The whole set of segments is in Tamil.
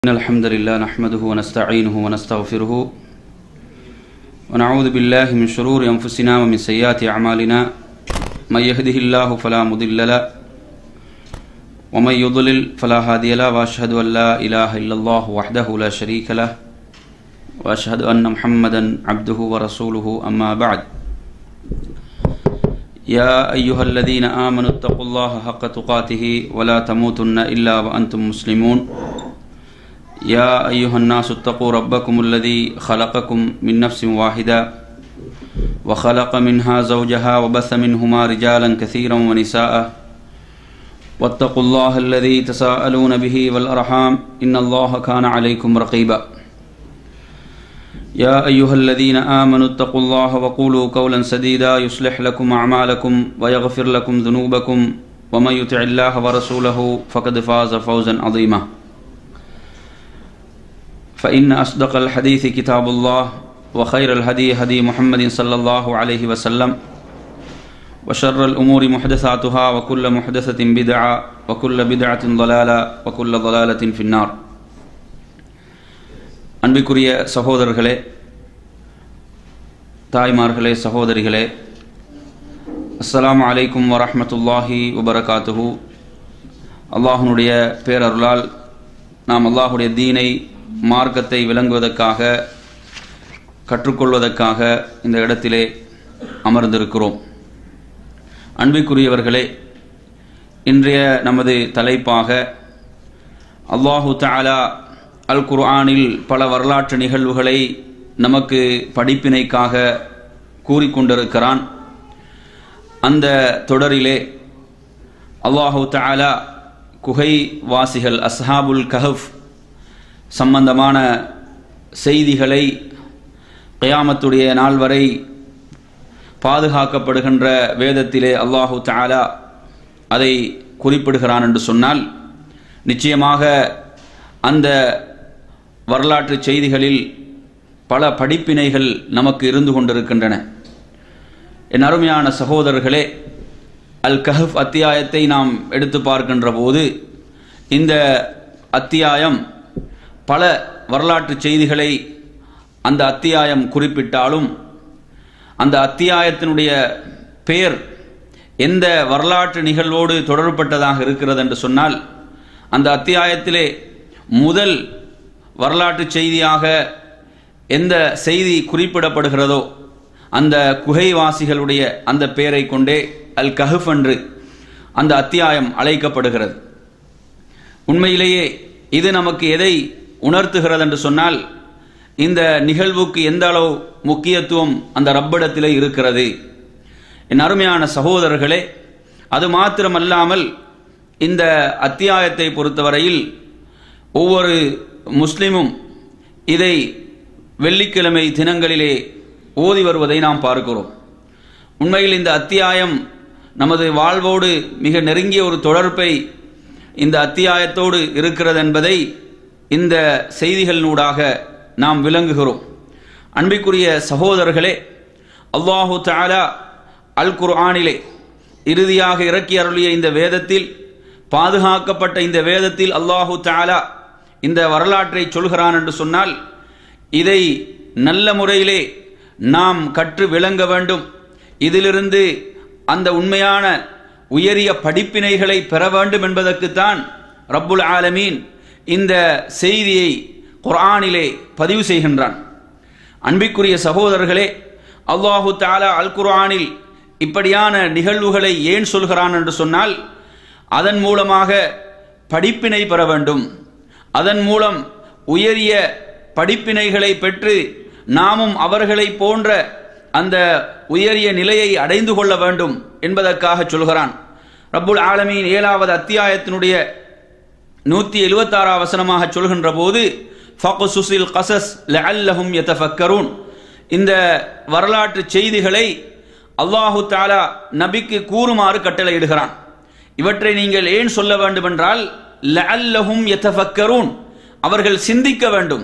إن الحمد لله نحمده ونستعينه ونستغفره ونعوذ بالله من شرور أنفسنا ومن سيئات أعمالنا من يهده الله فلا مضل له ومن يضلل فلا هادي له وأشهد أن لا إله إلا الله وحده لا شريك له وأشهد أن محمدا عبده ورسوله أما بعد يا أيها الذين آمنوا اتقوا الله حق تقاته ولا تموتن إلا وأنتم مسلمون يا أيها الناس اتقوا ربكم الذي خلقكم من نفس واحدة وخلق منها زوجها وبث منهما رجالا كثيرا ونساء واتقوا الله الذي تساءلون به والأرحام إن الله كان عليكم رقيبا يا أيها الذين آمنوا اتقوا الله وقولوا قولا سديدا يصلح لكم أعمالكم ويغفر لكم ذنوبكم ومن يطع الله ورسوله فقد فاز فوزا عظيما فإن أصدق الحديث كتاب الله وخير الهدي هدي محمد صلى الله عليه وسلم وشر الأمور محدثاتها وكل محدثة بدعة وكل بدعة ضلالة وكل ضلالة في النار அன்பிற்குரிய சகோதரர்களே தாய்மார்களே சகோதரிகளே அஸ்ஸலாமு அலைக்கும் வரஹ்மத்துல்லாஹி வபரகாத்துஹு அல்லாஹனுடைய பேரருளால் நாம் அல்லாஹுடைய தீனை மார்க்கத்தை விளங்குவதற்காக கற்றுக்கொள்வதற்காக இந்த இடத்திலே அமர்ந்திருக்கிறோம் அன்பிற்குரியவர்களே இன்றைய நமது தலைப்பாக அல்லாஹு தஆலா அல் குர்ஆனில் பல வரலாற்று நிகழ்வுகளை நமக்கு படிப்பினைக்காக கூறிக்கொண்டிருக்கிறான் அந்த தொடரிலே அல்லாஹு தஆலா குகை வாசிகள் அஸ்ஹாபுல் கஹஃப் சம்பந்தமான செய்திகளை கயாமத்துடைய நாள் வரை பாதுகாக்கப்படுகின்ற வேதத்திலே அல்லாஹு தாலா அதை குறிப்பிடுகிறான் என்று சொன்னால் நிச்சயமாக அந்த வரலாற்று செய்திகளில் பல படிப்பினைகள் நமக்கு இருந்து கொண்டிருக்கின்றன என் அருமையான சகோதரர்களே அல் கஹப் அத்தியாயத்தை நாம் எடுத்து பார்க்கின்ற போது இந்த அத்தியாயம் பல வரலாற்று செய்திகளை அந்த அத்தியாயம் குறிப்பிட்டாலும் அந்த அத்தியாயத்தினுடைய பெயர் எந்த வரலாற்று நிகழ்வோடு தொடர்பட்டதாக இருக்கிறது என்று சொன்னால் அந்த அத்தியாயத்திலே முதல் வரலாற்று செய்தியாக எந்த செய்தி குறிப்பிடப்படுகிறதோ அந்த குகைவாசிகளுடைய அந்த பெயரை கொண்டே அல் கஹப் என்று அந்த அத்தியாயம் அழைக்கப்படுகிறது உண்மையிலேயே இது நமக்கு எதை உணர்த்துகிறது என்று சொன்னால் இந்த நிகழ்வுக்கு எந்த அளவு முக்கியத்துவம் அந்த ரப்பிடத்திலே இருக்கிறது என் அருமையான சகோதரர்களே அது மாத்திரமல்லாமல் இந்த அத்தியாயத்தை பொறுத்தவரையில் ஒவ்வொரு முஸ்லிமும் இதை வெள்ளிக்கிழமை தினங்களிலே ஓதி வருவதை நாம் பார்க்கிறோம் உண்மையில் இந்த அத்தியாயம் நமது வாழ்வோடு மிக நெருங்கிய ஒரு தொடர்பை இந்த அத்தியாயத்தோடு இருக்கிறது என்பதை இந்த செய்திகளினூடாக நாம் விளங்குகிறோம் அன்பிற்குரிய சகோதரர்களே அல்லாஹு தாலா அல் குர்ஆனிலே இறுதியாக இறக்கி அருளிய இந்த வேதத்தில் பாதுகாக்கப்பட்ட இந்த வேதத்தில் அல்லாஹு தாலா இந்த வரலாற்றை சொல்கிறான் என்று சொன்னால் இதை நல்ல முறையிலே நாம் கற்று விளங்க வேண்டும் இதிலிருந்து அந்த உண்மையான உயரிய படிப்பினைகளை பெற வேண்டும் என்பதற்குத்தான் ரப்புல் ஆலமீன் இந்த செய்தியை குர்ஆனிலே பதிவு செய்கின்றான் அன்பிற்குரிய சகோதரர்களே அல்லாஹு தாலா அல் குர்ஆனில் இப்படியான நிகழ்வுகளை ஏன் சொல்கிறான் என்று சொன்னால் அதன் மூலமாக படிப்பினை பெற வேண்டும் அதன் மூலம் உயரிய படிப்பினைகளை பெற்று நாமும் அவர்களை போன்ற அந்த உயரிய நிலையை அடைந்து கொள்ள வேண்டும் என்பதற்காக சொல்கிறான் ரப்புல் ஆலமீன் ஏழாவது அத்தியாயத்தினுடைய நூற்றி எழுபத்தாறா வசனமாக சொல்கின்ற போது ஃபகுசுசில் கசஸ் லஅல்லஹும் யதஃபக்கரூன் இந்த வரலாற்று செய்திகளை அல்லாஹு தாலா நபிக்கு கூறுமாறு கட்டளையிடுகிறான் இவற்றை நீங்கள் ஏன் சொல்ல வேண்டும் என்றால் லஅல்லஹும் யதஃபக்கரூன் அவர்கள் சிந்திக்க வேண்டும்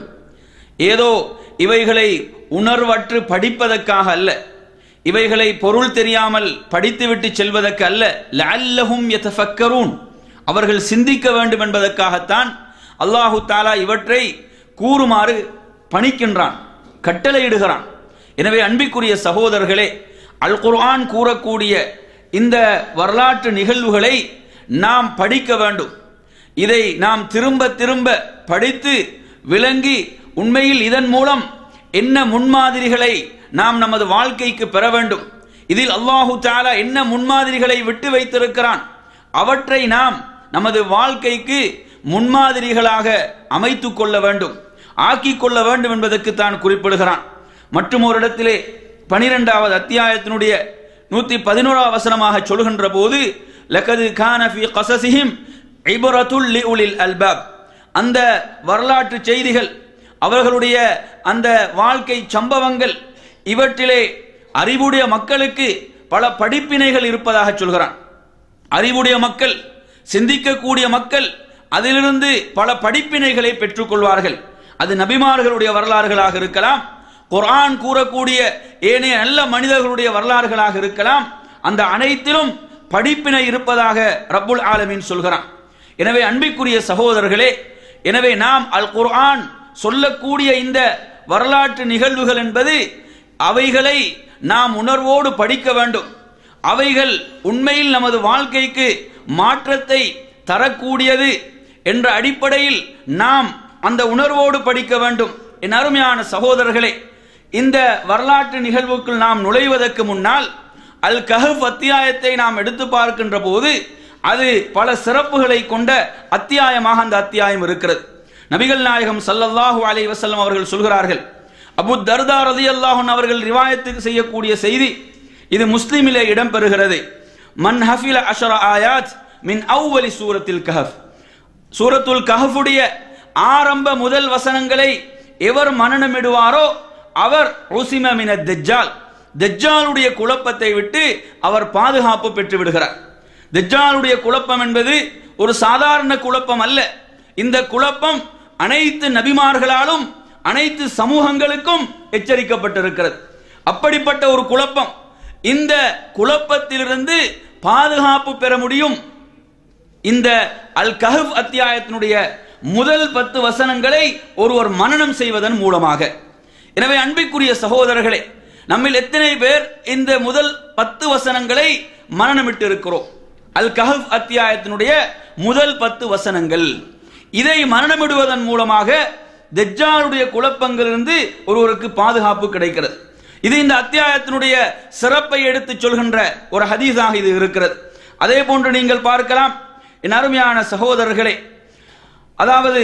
ஏதோ இவைகளை உணர்வற்று படிப்பதற்காக அல்ல இவைகளை பொருள் தெரியாமல் படித்துவிட்டு செல்வதற்கு அல்ல லஅல்லஹும் யதஃபக்கரூன் அவர்கள் சிந்திக்க வேண்டும் என்பதற்காகத்தான் அல்லாஹு தாலா இவற்றை கூறுமாறு பணிக்கின்றான் கட்டளையிடுகிறான் எனவே அன்பிற்குரிய சகோதரர்களே அல் குர்ஆன் கூறக்கூடிய இந்த வரலாற்று நிகழ்வுகளை நாம் படிக்க வேண்டும் இதை நாம் திரும்ப திரும்ப படித்து விளங்கி உண்மையில் இதன் மூலம் என்ன முன்மாதிரிகளை நாம் நமது வாழ்க்கைக்கு பெற வேண்டும் இதில் அல்லாஹு தாலா என்ன முன்மாதிரிகளை விட்டு வைத்திருக்கிறான் அவற்றை நாம் நமது வாழ்க்கைக்கு முன்மாதிரிகளாக அமைத்துக் கொள்ள வேண்டும் ஆக்கிக் கொள்ள வேண்டும் என்பதற்கு தான் குறிப்பிடுகிறான் மற்றும் ஒரு இடத்திலே பனிரெண்டாவது அத்தியாயத்தினுடைய நூத்தி பதினோராவது வசனமாக சொல்கின்ற போது லக்கது கானஃபி கசசிஹிம் இபரத்துல் லிஉலில் அல்பாப் அந்த வரலாற்று செய்திகள் அவர்களுடைய அந்த வாழ்க்கை சம்பவங்கள் இவற்றிலே அறிவுடைய மக்களுக்கு பல படிப்பினைகள் இருப்பதாக சொல்கிறான் அறிவுடைய மக்கள் சிந்திக்கக்கூடிய மக்கள் அதிலிருந்து பல படிப்பினைகளை பெற்றுக்கொள்வார்கள் அது நபிமார்களுடைய வரலாறுகளாக இருக்கலாம் குர்ஆன் கூறக்கூடிய ஏனைய நல்ல மனிதர்களுடைய வரலாறுகளாக இருக்கலாம் அந்த அனைத்திலும் படிப்பினை இருப்பதாக ரப்புல் ஆலமீன் சொல்கிறான் எனவே அன்பிற்குரிய சகோதரர்களே எனவே நாம் அல் குர்ஆன் சொல்லக்கூடிய இந்த வரலாற்று நிகழ்வுகள் என்பது அவைகளை நாம் உணர்வோடு படிக்க வேண்டும் அவைகள் உண்மையில் நமது வாழ்க்கைக்கு மாற்றத்தை தரக்கூடியது என்ற அடிப்படையில் நாம் அந்த உணர்வோடு படிக்க வேண்டும் என் அருமையான சகோதரர்களே இந்த வரலாற்று நிகழ்வுக்குள் நாம் நுழைவதற்கு முன்னால் அல் கஹப் அத்தியாயத்தை நாம் எடுத்து பார்க்கின்ற போது அது பல சிறப்புகளை கொண்ட அத்தியாயமாக அந்த அத்தியாயம் இருக்கிறது நபிகள் நாயகம் சல்லல்லாஹு அலைஹி வஸல்லம் அவர்கள் சொல்கிறார்கள் அபு தர்தா ரலியல்லாஹு அவர்கள் ரிவாயத்துக்கு செய்யக்கூடிய செய்தி இது முஸ்லிமிலே இடம்பெறுகிறது மன் ஹஃபில அஷர ஆயாத் மின் அவ்வலி சூரத்தில் கஹஃப் சூரத்துல் கஹஃபுடைய ஆரம்ப முதல் வசனங்களை எவர் மனநமிடுவாரோ அவர் உசிம மின தெஜ்ஜால் தெஜ்ஜாலுடைய குழப்பத்தை விட்டு அவர் பாதுகாப்பு பெற்று விடுகிறார் தெஜ்ஜாலுடைய குழப்பம் என்பது ஒரு சாதாரண குழப்பம் அல்ல இந்த குழப்பம் அனைத்து நபிமார்களாலும் அனைத்து சமூகங்களுக்கும் எச்சரிக்கப்பட்டிருக்கிறது அப்படிப்பட்ட ஒரு குழப்பம் இந்த குழப்பத்திலிருந்து பாதுகாப்பு பெற முடியும் இந்த அல் கஹப் அத்தியாயத்தினுடைய முதல் பத்து வசனங்களை ஒருவர் மனனம் செய்வதன் மூலமாக எனவே அன்பிற்குரிய சகோதரர்களே நம்மில் எத்தனை பேர் இந்த முதல் பத்து வசனங்களை மனநமிட்டு இருக்கிறோம் அல் கஹப் அத்தியாயத்தினுடைய முதல் பத்து வசனங்கள் இதை மரணமிடுவதன் மூலமாக தெஜ்ஜாலுடைய குழப்பங்களிலிருந்து ஒருவருக்கு பாதுகாப்பு கிடைக்கிறது இது இந்த அத்தியாயத்தினுடைய சிறப்பை எடுத்து சொல்கின்ற ஒரு ஹதீஸாக இது இருக்கிறது அதே போன்று நீங்கள் பார்க்கலாம் என் அருமையான சகோதரர்களே அதாவது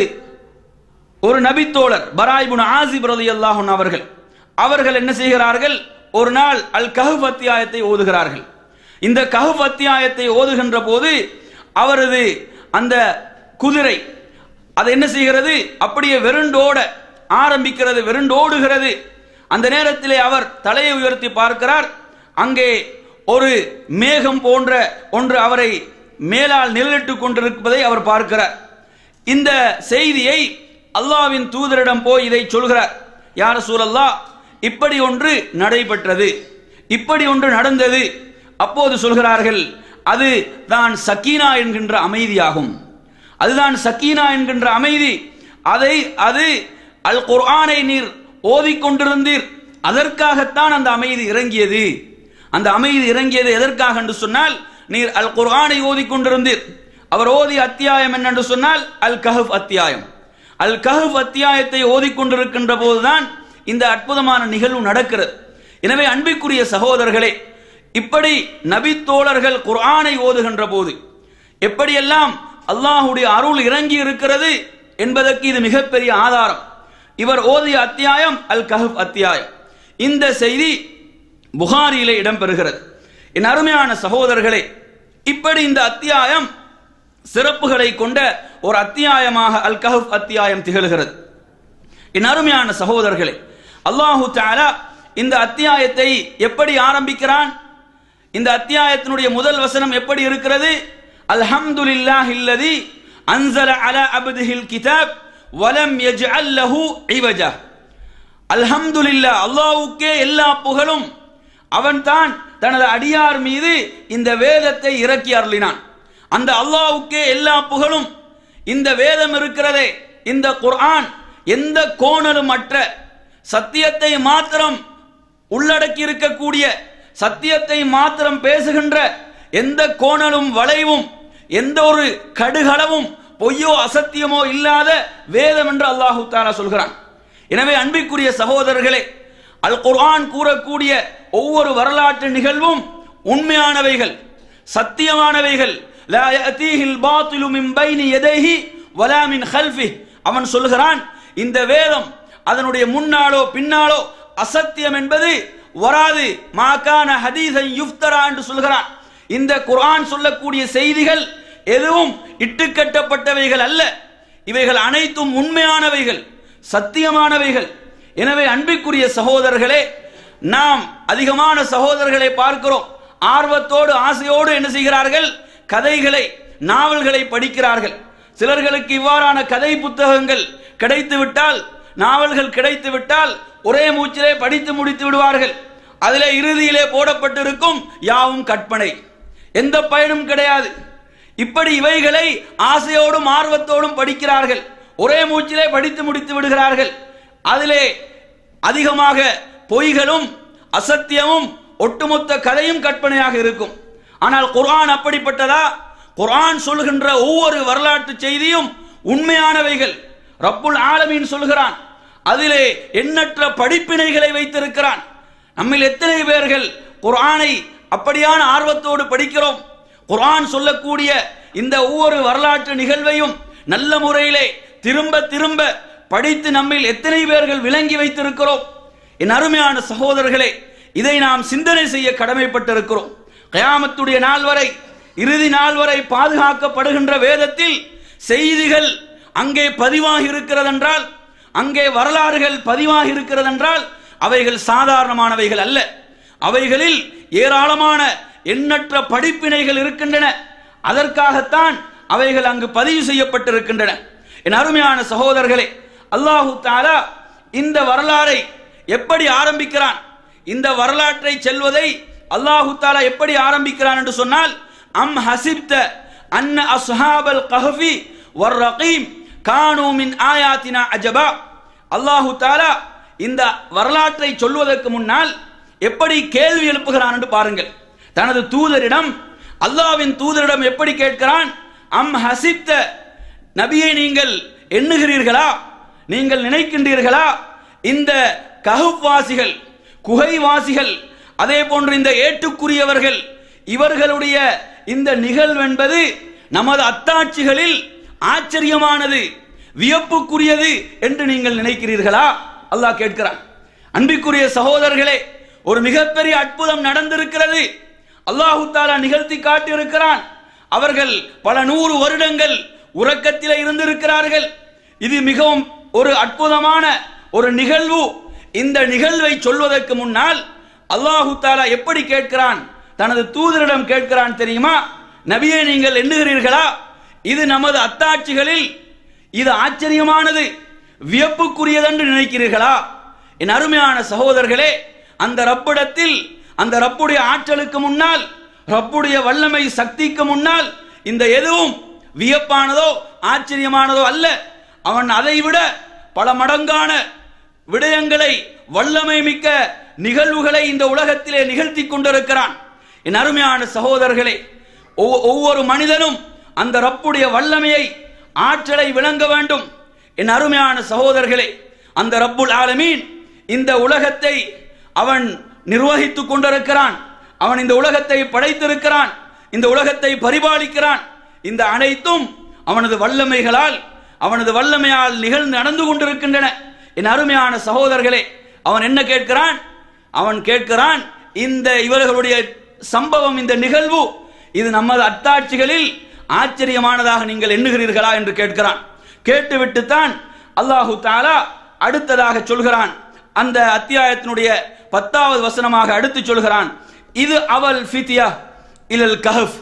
ஒரு நபித்தோழர் பராய்புன் ஆசிப் ரலியல்லாஹு அன்ஹு அவர்கள் அவர்கள் என்ன செய்கிறார்கள் ஒரு நாள் அல் கஹப் அத்தியாயத்தை ஓதுகிறார்கள் இந்த கஹப் அத்தியாயத்தை ஓதுகின்ற போது அவரது அந்த குதிரை அது என்ன செய்கிறது அப்படியே வெருண்டோட ஆரம்பிக்கிறது வெருண்டோடுகிறது அந்த நேரத்திலே அவர் தலையை உயர்த்தி பார்க்கிறார் அங்கே ஒரு மேகம் போன்ற ஒன்று அவரை மேலால் நிழலிட்டுக் கொண்டிருப்பதை அவர் பார்க்கிறார் இந்த செய்தியை அல்லாவின் தூதரிடம் போய் இதை சொல்கிறார் யார் சூழல்லா இப்படி ஒன்று நடைபெற்றது இப்படி ஒன்று நடந்தது அப்போது சொல்கிறார்கள் அது தான் சக்கீனா என்கின்ற அமைதியாகும் அதுதான் சக்கீனா என்கின்ற அமைதி அதை அது அல் குர்ஆனை நீர் ஓதிக்கொண்டிருந்தீர் அதற்காகத்தான் அந்த அமைதி இறங்கியது அந்த அமைதி இறங்கியது எதற்காக என்று சொன்னால் நீர் அல் குர்ஆனை ஓதிக்கொண்டிருந்தீர் அவர் ஓதிய அத்தியாயம் என்னென்று சொன்னால் அல் கஹப் அத்தியாயம் அல் கஹப் அத்தியாயத்தை ஓதிக்கொண்டிருக்கின்ற போதுதான் இந்த அற்புதமான நிகழ்வு நடக்கிறது எனவே அன்பிற்குரிய சகோதரர்களே இப்படி நபித்தோழர்கள் குர்ஆனை ஓதுகின்ற போது எப்படியெல்லாம் அல்லாஹுடைய அருள் இறங்கி இருக்கிறது என்பதற்கு இது மிகப்பெரிய ஆதாரம் இவர் ஓதிய அத்தியாயம் அல் கஹப் அத்தியாயம் இந்த செய்தி புகாரியிலே இடம்பெறுகிறது என் அருமையான சகோதரர்களே இப்படி இந்த அத்தியாயம் சிறப்புகளை கொண்ட ஒரு அத்தியாயமாக அல் கஹப் அத்தியாயம் திகழ்கிறது என் அருமையான சகோதரர்களே அல்லாஹு தாலா இந்த அத்தியாயத்தை எப்படி ஆரம்பிக்கிறான் இந்த அத்தியாயத்தினுடைய முதல் வசனம் எப்படி இருக்கிறது அல்ஹம்துலில்லாஹ் இல்லதி அன்சல அல அப்திஹில் கிதாப் வலம் யஜ்அல் லஹு இவஜா அல்ஹம்துலில்லாஹ் அல்லாஹ்வுக்கே எல்லா புகழும் அவன்தான் தனது அடியார் மீது இந்த வேதத்தை இறக்கி அருளினான் அந்த அல்லாஹ்வுக்கே எல்லா புகழும் இந்த வேதம் இருக்கிறதே இந்த குர்ஆன் எந்த கோணலும் அற்ற சத்தியத்தை மாத்திரம் உள்ளடக்கி இருக்கக்கூடிய சத்தியத்தை மாத்திரம் பேசுகின்ற எந்த கோணலும் வளைவும் எந்த ஒரு கடுகளவும் பொய்யோ அசத்தியமோ இல்லாத வேதம் என்று அல்லாஹு தாலா சொல்கிறான் எனவே அன்பிற்குரிய சகோதரர்களே அல் குர்ஆன் கூறக்கூடிய ஒவ்வொரு வரலாற்று நிகழ்வும் உண்மையானவைகள் சத்தியமானவைகள் லா யஅதீஹில் பாத்திலு மின் பைனி யதைஹி வலா மின் கல்ஃபி அவன் சொல்கிறான் இந்த வேதம் அதனுடைய முன்னாலோ பின்னாலோ அசத்தியம் என்பது வராது மாகான ஹதீஸை யுஃப்தரா என்று சொல்கிறான் இந்த குர்ஆன் சொல்லக்கூடிய செய்திகள் எதுவும் இட்டுக்கட்டப்பட்டவைகள் அல்ல இவைகள் அனைத்தும் உண்மையானவைகள் சத்தியமானவைகள் எனவே அன்பிற்குரிய சகோதரர்களே நாம் அதிகமான சகோதரர்களை பார்க்கிறோம் ஆர்வத்தோடு ஆசையோடு என்ன செய்கிறார்கள் கதைகளை நாவல்களை படிக்கிறார்கள் சிலர்களுக்கு இவ்வாறான கதை புத்தகங்கள் கிடைத்து விட்டால் நாவல்கள் கிடைத்து விட்டால் ஒரே மூச்சிலே படித்து முடித்து விடுவார்கள் அதிலே இறுதியிலே போடப்பட்டிருக்கும் யாவும் கற்பனை எந்த பயனும் கிடையாது இப்படி இவைகளை ஆசையோடும் ஆர்வத்தோடும் படிக்கிறார்கள் ஒரே மூச்சிலே படித்து முடித்து விடுகிறார்கள் அதிலே அதிகமாக பொய்களும் அசத்தியமும் ஒட்டுமொத்த கதையும் கற்பனையாக இருக்கும் ஆனால் குர்ஆன் அப்படிப்பட்டதா குர்ஆன் சொல்கின்ற ஒவ்வொரு வரலாற்று செய்தியும் உண்மையானவைகள் ரப்புல் ஆலமீன் சொல்கிறான் அதிலே எண்ணற்ற படிப்பினைகளை வைத்திருக்கிறான் நம்மில் எத்தனை பேர்கள் குர்ஆனை அப்படியான ஆர்வத்தோடு படிக்கிறோம் குர்ஆன் சொல்லக்கூடிய இந்த ஒவ்வொரு வரலாற்று நிகழ்வையும் நல்ல முறையிலே திரும்ப திரும்ப படித்து நம்மில் எத்தனை பேர்கள் விளங்கி வைத்திருக்கிறோம் என் அருமையான சகோதரர்களே இதை நாம் சிந்தனை செய்ய கடமைப்பட்டிருக்கிறோம் கயாமத்துடைய நாள் வரை இறுதி நாள் வரை பாதுகாக்கப்படுகின்ற வேதத்தில் செய்திகள் அங்கே பதிவாகி இருக்கிறதென்றால் அங்கே வரலாறுகள் பதிவாகி இருக்கிறதென்றால் அவைகள் சாதாரணமானவைகள் அல்ல அவைகளில் ஏராளமான எண்ணற்ற படிப்பினைகள் இருக்கின்றன அதற்காகத்தான் அவைகள் அங்கு பதிவு செய்யப்பட்டிருக்கின்றன என் அருமையான சகோதரர்களே அல்லாஹு தாலா இந்த வரலாறை எப்படி ஆரம்பிக்கிறான் இந்த வரலாற்றை செல்வதை அல்லாஹு தாலா எப்படி ஆரம்பிக்கிறான் என்று சொன்னால் அம் ஹசிப்த அன்ன அஸ்ஹாபல் கஹஃபி வர் ரகீம் கானு மின் ஆயாத்தினா அஜபா அல்லாஹு தாலா இந்த வரலாற்றை சொல்வதற்கு முன்னால் எப்படி கேள்வி எழுப்புகிறான் என்று பாருங்கள் தனது தூதரிடம் அல்லாவின் தூதரிடம் எப்படி கேட்கிறான் அம் ஹசிப்த நபியை நீங்கள் எண்ணுகிறீர்களா நீங்கள் நினைக்கின்றீர்களா இந்த கஹுவாசிகள் குகைவாசிகள் அதே போன்று இந்த ஏட்டுக்குரியவர்கள் இவர்களுடைய இந்த நிகழ்வென்பது நமது அத்தாட்சிகளில் ஆச்சரியமானது வியப்புக்குரியது என்று நீங்கள் நினைக்கிறீர்களா அல்லாஹ் கேட்கிறான் அன்பிற்குரிய சகோதரர்களே ஒரு மிகப்பெரிய அற்புதம் நடந்திருக்கிறது அல்லாஹு தாலா நிகழ்த்தி காட்டியிருக்கிறான் அவர்கள் பல நூறு வருடங்கள் உறக்கத்திலே இருந்திருக்கிறார்கள் இது மிகவும் ஒரு அற்புதமான ஒரு நிகழ்வு இந்த நிகழ்வை சொல்வதற்கு முன்னால் அல்லாஹு தாலா எப்படி கேட்கிறான் தனது தூதரிடம் கேட்கிறான் தெரியுமா நபியை நீங்கள் எண்ணுகிறீர்களா இது நமது அத்தாட்சிகளில் இது ஆச்சரியமானது வியப்புக்குரியதென்று நினைக்கிறீர்களா என் அருமையான சகோதரர்களே அந்த ரப்பிடத்தில் அந்த ரப்புடைய ஆற்றலுக்கு முன்னால் ரப்புடைய வல்லமை சக்திக்கு முன்னால் இந்த எதுவும் வியப்பானதோ ஆச்சரியமானதோ அல்ல அவன் அதைவிட பல மடங்கான விடயங்களை வல்லமை மிக்க நிகழ்வுகளை இந்த உலகத்திலே நிகழ்த்தி கொண்டிருக்கிறான் என் அருமையான சகோதரர்களே ஒவ்வொ- ஒவ்வொரு மனிதனும் அந்த ரப்புடைய வல்லமையை ஆற்றலை விளங்க வேண்டும் என் அருமையான சகோதரர்களே அந்த ரப்புல் ஆலமீன் இந்த உலகத்தை அவன் நிர்வகித்துக் கொண்டிருக்கிறான் அவன் இந்த உலகத்தை படைத்திருக்கிறான் இந்த உலகத்தை பரிபாலிக்கிறான் இந்த அனைத்தும் அவனது வல்லமைகளால் அவனது வல்லமையால் நிகழ்ந்து நடந்து கொண்டிருக்கின்றன என் அருமையான சகோதரர்களே அவன் என்ன கேட்கிறான் அவன் கேட்கிறான் இந்த இவர்களுடைய சம்பவம் இந்த நிகழ்வு இது நமது அத்தாட்சிகளில் ஆச்சரியமானதாக நீங்கள் எண்ணுகிறீர்களா என்று கேட்கிறான் கேட்டுவிட்டுத்தான் அல்லாஹு தாலா அடுத்ததாக சொல்கிறான் அந்த அத்தியாயத்தினுடைய பத்தாவது வசனமாக அடுத்து சொல்கிறான் இது அவல் ஃபித்யா இலல் கஹஃப்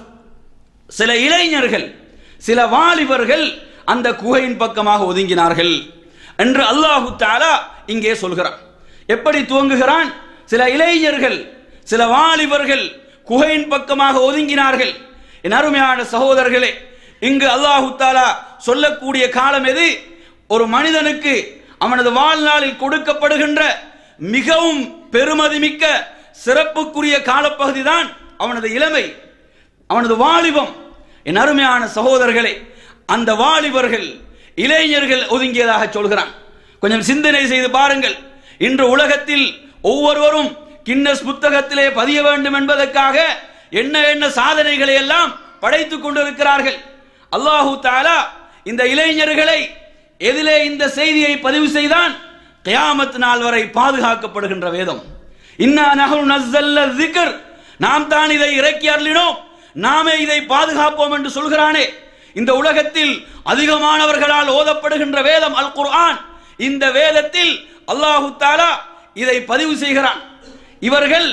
சில இளைஞர்கள் சில வாலிபர்கள் அந்த குகையின் பக்கமாக ஒதுங்கினார்கள் என்று அல்லாஹு தாலா இங்கே சொல்கிறான் எப்படி துவங்குகிறான் சில இளைஞர்கள் சில வாலிபர்கள் குகையின் பக்கமாக ஒதுங்கினார்கள் என் அருமையான சகோதரர்களே இங்கு அல்லாஹு தாலா சொல்லக்கூடிய காலம் எது ஒரு மனிதனுக்கு அவனது வாழ்நாளில் கொடுக்கப்படுகின்ற மிகவும் பெருமதிமிக்க சிறப்புக்குரிய காலப்பகுதி தான் அவனது இளமை அவனது வாலிபம் என் அருமையான சகோதரர்களே அந்த வாலிபர்கள் இளைஞர்கள் ஒதுங்கியதாக சொல்கிறான் கொஞ்சம் சிந்தனை செய்து பாருங்கள் இன்று உலகத்தில் ஒவ்வொருவரும் கின்னஸ் புத்தகத்திலே பதிய வேண்டும் என்பதற்காக என்ன என்ன சாதனைகளை எல்லாம் படைத்துக் கொண்டிருக்கிறார்கள் அல்லாஹு தாலா இந்த இளைஞர்களை எதிலே இந்த செய்தியை பதிவு செய்தான் கியாமத் நாள் வரை பாதுகாக்கப்படுகின்ற வேதம் இன்னா நஹ்னு நஸ்ஸல்ல ذிக்ர் நாம் தான் இதை இறக்கி அருளினோம் நாமே இதை பாதுகாப்போம் என்று சொல்கிறானே இந்த உலகத்தில் அதிகமானவர்களால் ஓதப்படுகின்ற வேதம் அல் குர்ஆன் இந்த வேதத்தில் அல்லாஹு தாலா இதை பதிவு செய்கிறான் இவர்கள்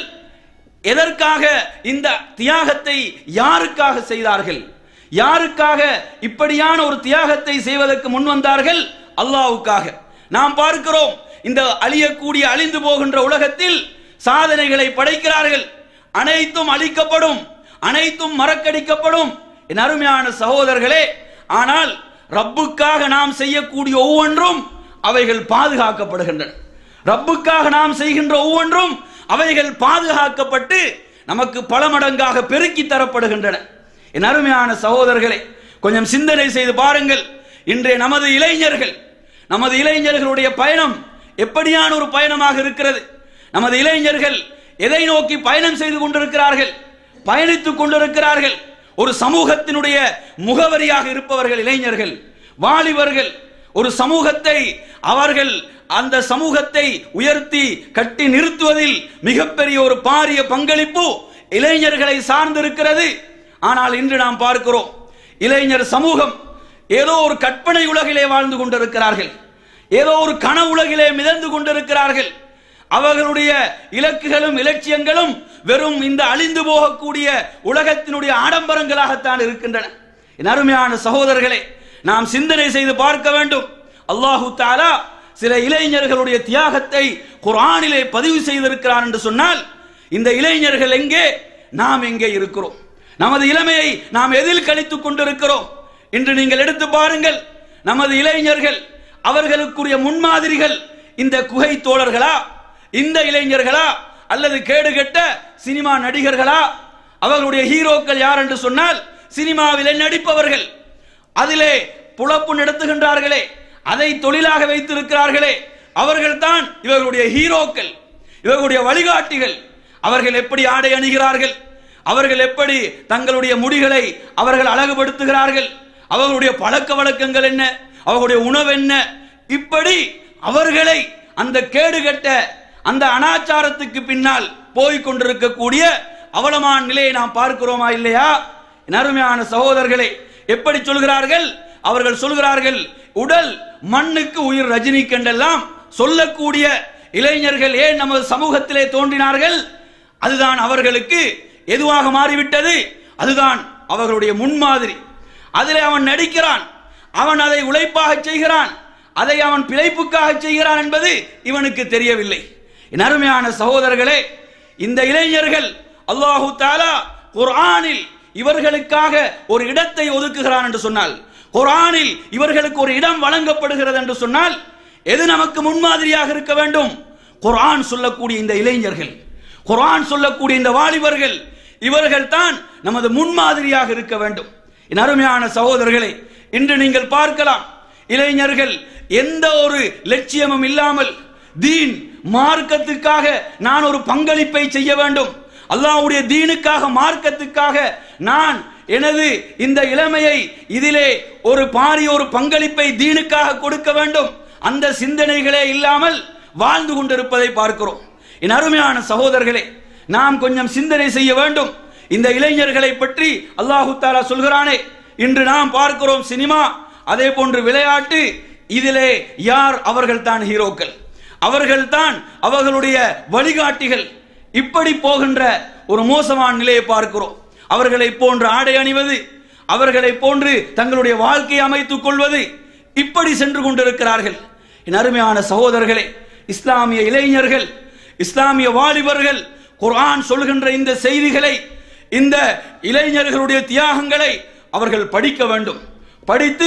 எதற்காக இந்த தியாகத்தை யாருக்காக செய்தார்கள் யாருக்காக இப்படியான ஒரு தியாகத்தை செய்வதற்கு முன் வந்தார்கள் அல்லாஹ்வுக்காக நாம் பார்க்கிறோம் இந்த அழியக்கூடிய அழிந்து போகின்ற உலகத்தில் சாதனைகளை படைக்கிறார்கள் அனைத்தும் அழிக்கப்படும் அனைத்தும் மறக்கடிக்கப்படும் என் அருமையான சகோதரர்களே ஆனால் ரப்புக்காக நாம் செய்யக்கூடிய ஒவ்வொன்றும் அவைகள் பாதுகாக்கப்படுகின்றன ரப்புக்காக நாம் செய்கின்ற ஒவ்வொன்றும் அவைகள் பாதுகாக்கப்பட்டு நமக்கு பல மடங்காக பெருக்கி தரப்படுகின்றன என் அருமையான சகோதரர்களே கொஞ்சம் சிந்தனை செய்து பாருங்கள் இன்றைய நமது இளைஞர்கள் நமது இளைஞர்களுடைய பயணம் எப்படியான ஒரு பயணமாக இருக்கிறது நமது இளைஞர்கள் எதை நோக்கி பயணம் செய்து கொண்டிருக்கிறார்கள் பயணித்துக் கொண்டிருக்கிறார்கள் ஒரு சமூகத்தினுடைய முகவரியாக இருப்பவர்கள் இளைஞர்கள் வாலிபர்கள் ஒரு சமூகத்தை அவர்கள் அந்த சமூகத்தை உயர்த்தி கட்டி நிறுத்துவதில் மிகப்பெரிய ஒரு பாரிய பங்களிப்பு இளைஞர்களை சார்ந்திருக்கிறது ஆனால் இன்று நாம் பார்க்கிறோம் இளைஞர் சமூகம் ஏதோ ஒரு கற்பனை உலகிலே வாழ்ந்து கொண்டிருக்கிறார்கள் ஏதோ ஒரு கன உலகிலே மிதந்து கொண்டிருக்கிறார்கள் அவர்களுடைய இலக்குகளும் இலட்சியங்களும் வெறும் இந்த அழிந்து போகக்கூடிய உலகத்தினுடைய ஆடம்பரங்களாகத்தான் இருக்கின்றன என் அருமையான சகோதரர்களே நாம் சிந்தனை செய்து பார்க்க வேண்டும் அல்லாஹு தாலா சில இளைஞர்களுடைய தியாகத்தை குர்ஆனிலே பதிவு செய்திருக்கிறார் என்று சொன்னால் இந்த இளைஞர்கள் எங்கே நாம் எங்கே இருக்கிறோம் நமது இளமையை நாம் எதில் கழித்துக் கொண்டிருக்கிறோம் இன்று நீங்கள் எடுத்து பாருங்கள் நமது இளைஞர்கள் அவர்களுக்குரிய முன்மாதிரிகள் இந்த குகை தோழர்களா இந்த இளைஞர்களா அல்லது கேடுகெட்ட சினிமா நடிகர்களா அவர்களுடைய ஹீரோக்கள் யார் என்று சொன்னால் சினிமாவிலே நடிப்பவர்கள் அதிலே புலப்பு நடத்துகின்றார்களே அதை தொழிலாக வைத்திருக்கிறார்களே அவர்கள் தான் இவர்களுடைய ஹீரோக்கள் இவர்களுடைய வழிகாட்டிகள் அவர்கள் எப்படி ஆடை அணிகிறார்கள் அவர்கள் எப்படி தங்களுடைய முடிகளை அவர்கள் அழகுபடுத்துகிறார்கள் அவர்களுடைய பழக்க வழக்கங்கள் என்ன அவர்களுடைய உணவு என்ன இப்படி அவர்களை அந்த கேடுகட்ட அந்த அனாச்சாரத்துக்கு பின்னால் போய் கொண்டிருக்கக்கூடிய அவலமான நிலையை நாம் பார்க்கிறோமா இல்லையா என் அருமையான சகோதரர்களே எப்படி சொல்கிறார்கள் அவர்கள் சொல்கிறார்கள் உடல் மண்ணுக்கு உயிர் ரஜினி கண்டெல்லாம் சொல்லக்கூடிய இளைஞர்கள் ஏன் நமது சமூகத்திலே தோன்றினார்கள் அதுதான் அவர்களுக்கு எதுவாக மாறிவிட்டது அதுதான் அவர்களுடைய முன்மாதிரி அதிலே அவன் நடிக்கிறான் அவன் அதை உழைப்பாக செய்கிறான் அதை அவன் பிழைப்புக்காக செய்கிறான் என்பது இவனுக்கு தெரியவில்லை என் அருமையான சகோதரர்களே இந்த இளைஞர்கள் அல்லாஹு தாலா குர்ஆனில் இவர்களுக்காக ஒரு இடத்தை ஒதுக்குகிறான் என்று சொன்னால் குர்ஆனில் இவர்களுக்கு ஒரு இடம் வழங்கப்படுகிறது என்று சொன்னால் எது நமக்கு முன்மாதிரியாக இருக்க வேண்டும் குர்ஆன் சொல்லக்கூடிய இந்த இளைஞர்கள் குர்ஆன் சொல்லக்கூடிய இந்த வாலிபர்கள் இவர்கள் தான் நமது முன்மாதிரியாக இருக்க வேண்டும் என் அருமையான சகோதரர்களே இன்று நீங்கள் பார்க்கலாம் இளைஞர்கள் எந்த ஒரு லட்சியமும் இல்லாமல் தீன் மார்க்கத்துக்காக நான் ஒரு பங்களிப்பை செய்ய வேண்டும் அல்லாஹ்வுடைய தீனுக்காக மார்க்கத்துக்காக நான் எனது இந்த இளமையை இதிலே ஒரு பாரிய ஒரு பங்களிப்பை தீனுக்காக கொடுக்க வேண்டும் அந்த சிந்தனைகளே இல்லாமல் வாழ்ந்து கொண்டிருப்பதை பார்க்கிறோம் என் அருமையான சகோதரர்களே நாம் கொஞ்சம் சிந்தனை செய்ய வேண்டும் இந்த இளைஞர்களை பற்றி அல்லாஹு தாலா சொல்கிறானே இன்று நாம் பார்க்கிறோம் சினிமா அதே போன்று விளையாட்டு இதிலே யார் அவர்கள் தான் ஹீரோக்கள் அவர்கள் தான் அவர்களுடைய வழிகாட்டிகள் இப்படி போகின்ற ஒரு மோசமான நிலையை பார்க்கிறோம் அவர்களை போன்று ஆடை அணிவது அவர்களை போன்று தங்களுடைய வாழ்க்கையை அமைத்துக் கொள்வது இப்படி சென்று கொண்டிருக்கிறார்கள் என் அருமையான சகோதரர்களே இஸ்லாமிய இளைஞர்கள் இஸ்லாமிய வாலிபர்கள் குர்ஆன் சொல்கின்ற இந்த செய்திகளை இந்த இளைஞர்களுடைய தியாகங்களை அவர்கள் படிக்க வேண்டும் படித்து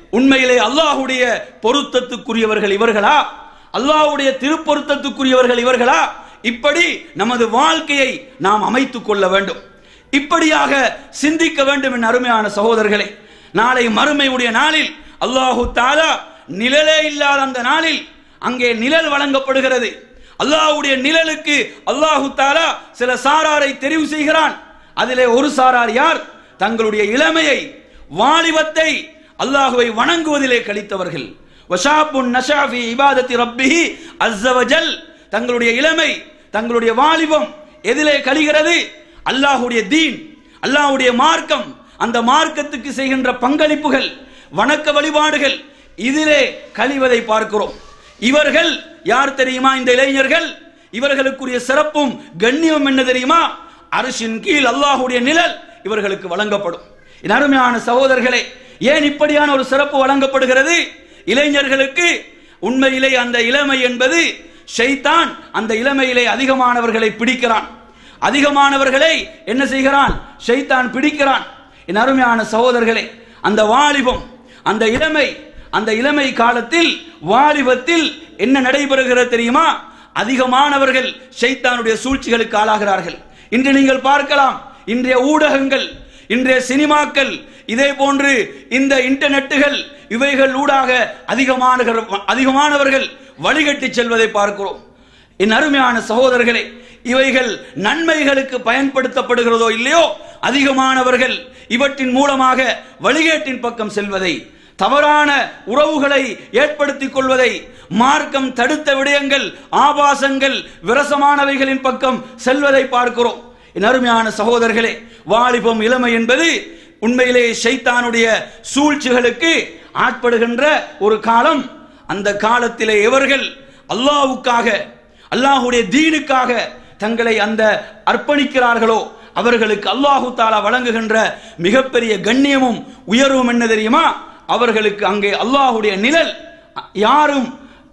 உண்மையிலே அல்லாஹுடைய பொருத்தத்துக்குரியவர்கள் இவர்களா அல்லாஹ்வுடைய திருப்பொருத்தத்துக்குரியவர்கள் இவர்களா இப்படி நமது வாழ்க்கையை நாம் அமைத்துக் கொள்ள வேண்டும் இப்படியாக சிந்திக்க வேண்டும் என் அருமையான சகோதரர்களே நாளை மறுமையுடைய நாளில் அல்லாஹு தாலா நிழலே இல்லாத அந்த நாளில் அங்கே நிழல் வழங்கப்படுகிறது அல்லாஹ்வுடைய நிழலுக்கு அல்லாஹு தாலா சில சாராரை தெரிவு செய்கிறான் அதிலே ஒரு சாரார் யார் தங்களுடைய இளமையை வாலிபத்தை அல்லாஹுவை வணங்குவதிலே கழித்தவர்கள் வஷாபுன் நஷாஃபி இபாதத்தி ரப்பிஹி அஸ்ஸவஜல் தங்களுடைய இளமை தங்களுடைய வாலிபம் எதிலே கழிகிறது அல்லாஹுடைய தீன் அல்லாஹ்வுடைய மார்க்கம் அந்த மார்க்கத்துக்கு செய்கின்ற பங்களிப்புகள் வணக்க வழிபாடுகள் இதிலே கழிவதை பார்க்கிறோம் இவர்கள் யார் தெரியுமா இந்த இளைஞர்கள் இவர்களுக்குரிய சிறப்பும் கண்ணியம் என்ன தெரியுமா அரசின் கீழ் அல்லாஹுடைய நிழல் இவர்களுக்கு வழங்கப்படும் என் அருமையான சகோதரர்களே ஏன் இப்படியான ஒரு சிறப்பு வழங்கப்படுகிறது இளைஞர்களுக்கு உண்மையிலே அந்த இளமை என்பது ஷைத்தான் அந்த இளமையிலே அதிகமானவர்களை பிடிக்கிறான் அதிகமானவர்களை என்ன செய்கிறான் ஷைத்தான் பிடிக்கிறான் என் அருமையான சகோதரர்களே அந்த வாலிபம் அந்த இளமை அந்த இளமை காலத்தில் வாலிபத்தில் என்ன நடைபெறுகிறது தெரியுமா அதிகமானவர்கள் ஷைத்தானுடைய சூழ்ச்சிகளுக்கு ஆளாகிறார்கள் இன்று நீங்கள் பார்க்கலாம் இன்றைய ஊடகங்கள் இன்றைய சினிமாக்கள் இதே போன்று இந்த இன்டர்நெட்டுகள் இவைகள் ஊடாக அதிகமான அதிகமானவர்கள் வழிகட்டி செல்வதை பார்க்கிறோம் என் அருமையான சகோதரர்களே இவைகள் நன்மைகளுக்கு பயன்படுத்தப்படுகிறதோ இல்லையோ அதிகமானவர்கள் இவற்றின் மூலமாக வழிகேட்டின் பக்கம் செல்வதை தவறான உறவுகளை ஏற்படுத்திக் கொள்வதை மார்க்கம் தடுத்த விடயங்கள் ஆபாசங்கள் விரசமானவைகளின் பக்கம் செல்வதை பார்க்கிறோம் என் அருமையான சகோதரர்களே வாலிபம் இளமை என்பது உண்மையிலே ஷைத்தானுடைய சூழ்ச்சிகளுக்கு ஆட்படுகின்ற ஒரு காலம் அந்த காலத்திலே எவர்கள் அல்லாஹ்வுக்காக அல்லாஹுடைய தீனுக்காக தங்களை அந்த அர்ப்பணிக்கிறார்களோ அவர்களுக்கு அல்லாஹு தாலா வழங்குகின்ற மிகப்பெரிய கண்ணியமும் உயர்வும் என்ன தெரியுமா அவர்களுக்கு அங்கே அல்லாஹுடைய நிழல் யாரும்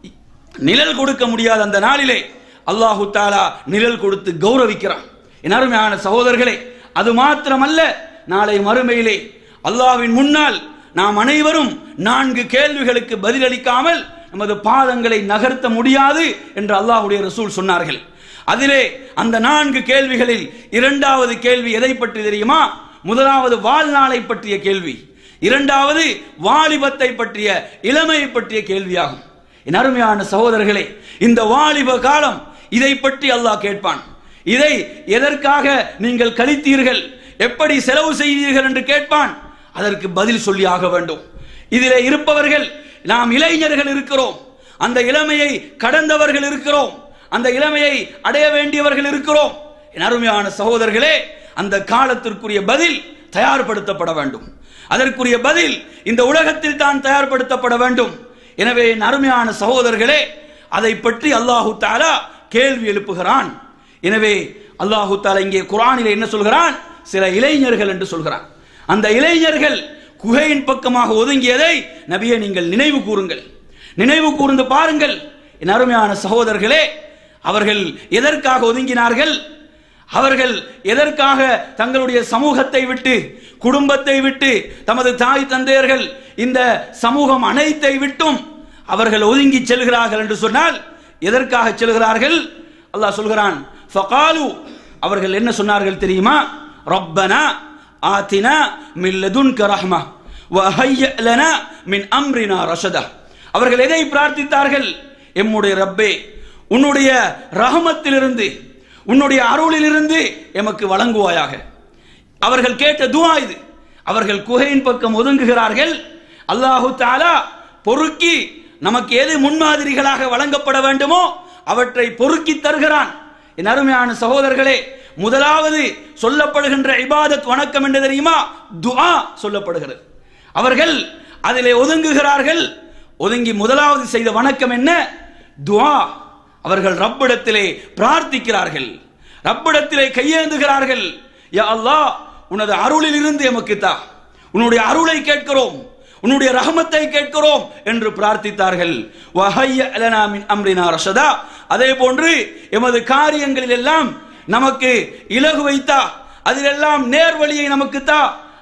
நிழல் கொடுக்க முடியாத அந்த நாளிலே அல்லாஹு தாலா நிழல் கொடுத்து கௌரவிக்கிறான் என் அருமையான சகோதரர்களே அது மாத்திரமல்ல நாளை மறுமையிலே அல்லாஹ்வின் முன்னால் நாம் அனைவரும் நான்கு கேள்விகளுக்கு பதிலளிக்காமல் நமது பாதங்களை நகர்த்த முடியாது என்று அல்லாஹ்வுடைய ரசூல் சொன்னார்கள் அதிலே அந்த நான்கு கேள்விகளில் இரண்டாவது கேள்வி எதை பற்றி தெரியுமா முதலாவது வாழ்நாளை பற்றிய கேள்வி இரண்டாவது வாலிபத்தை பற்றிய இளமையை பற்றிய கேள்வியாகும் என் அருமையான சகோதரர்களே இந்த வாலிப காலம் இதை பற்றி அல்லாஹ் கேட்பான் இதை எதற்காக நீங்கள் கழித்தீர்கள் எப்படி செலவு செய்தீர்கள் என்று கேட்பான் அதற்கு பதில் சொல்லி ஆக வேண்டும் இதிலே இருப்பவர்கள் நாம் இளைஞர்கள் இருக்கிறோம் அந்த இளமையை கடந்தவர்கள் இருக்கிறோம் அந்த இளமையை அடைய வேண்டியவர்கள் இருக்கிறோம் என் அருமையான சகோதரர்களே அந்த காலத்திற்குரிய பதில் தயார்படுத்தப்பட வேண்டும் அதற்குரிய பதில் இந்த உலகத்தில் தான் தயார்படுத்தப்பட வேண்டும் எனவே என் அருமையான சகோதரர்களே அதை பற்றி அல்லாஹு தாலா கேள்வி எழுப்புகிறான் எனவே அல்லாஹு தாலா இங்கே குரானிலே என்ன சொல்கிறான் சில இளைஞர்கள் என்று சொல்கிறான் அந்த இளைஞர்கள் குகையின் பக்கமாக ஒதுங்கியதை நபியை நீங்கள் நினைவு கூறுங்கள் நினைவு கூர்ந்து பாருங்கள் என் அருமையான சகோதரர்களே அவர்கள் எதற்காக ஒதுங்கினார்கள் அவர்கள் எதற்காக தங்களுடைய சமூகத்தை விட்டு குடும்பத்தை விட்டு தமது தாய் தந்தையர்கள் இந்த சமூகம் அனைத்தை விட்டும் அவர்கள் ஒதுங்கி செல்கிறார்கள் என்று சொன்னால் எதற்காக செல்கிறார்கள் அல்லாஹ் சொல்கிறான் ஃபகாலு அவர்கள் என்ன சொன்னார்கள் தெரியுமா ரப்பனா ஆத்தினா மின் லதுன்க ரஹ்மா வஹய்ய லனா மின் அம்ரினா ரஷதா அவர்கள் எதை பிரார்த்தித்தார்கள் எம்முடைய ரப்பே உன்னுடைய ரஹமத்திலிருந்து உன்னுடைய அருளிலிருந்து எமக்கு வழங்குவாயாக அவர்கள் கேட்ட துவா இது அவர்கள் குகையின் பக்கம் ஒதுங்குகிறார்கள் அல்லாஹு தாலா பொறுக்கி நமக்கு எது முன்மாதிரிகளாக வழங்கப்பட வேண்டுமோ அவற்றை பொறுக்கி தருகிறான் என் அருமையான சகோதரர்களே முதலாவது சொல்லப்படுகின்ற இபாதத் வணக்கம் என்று தெரியுமா துஆ சொல்லப்படுகிறது அவர்கள் அதிலே ஒதுங்குகிறார்கள் ஒதுங்கி முதலாவது செய்த வணக்கம் என்ன துஆ அவர்கள் ரப்பிடத்திலே பிரார்த்திக்கிறார்கள் ரப்பிடத்திலே கையேந்துகிறார்கள் யா அல்லாஹ் உனது அருளில் இருந்து எமக்கு தா உன்னுடைய அருளை கேட்கிறோம் உன்னுடைய ரஹமத்தை கேட்கிறோம் என்று பிரார்த்தித்தார்கள் வஹய்ய லனா மின் அம்ரினா ரஷதா அதே போன்று எமது காரியங்களில் எல்லாம் நமக்கு இலகு வைத்தா அதிலெல்லாம் நேர்வழியை நமக்கு தா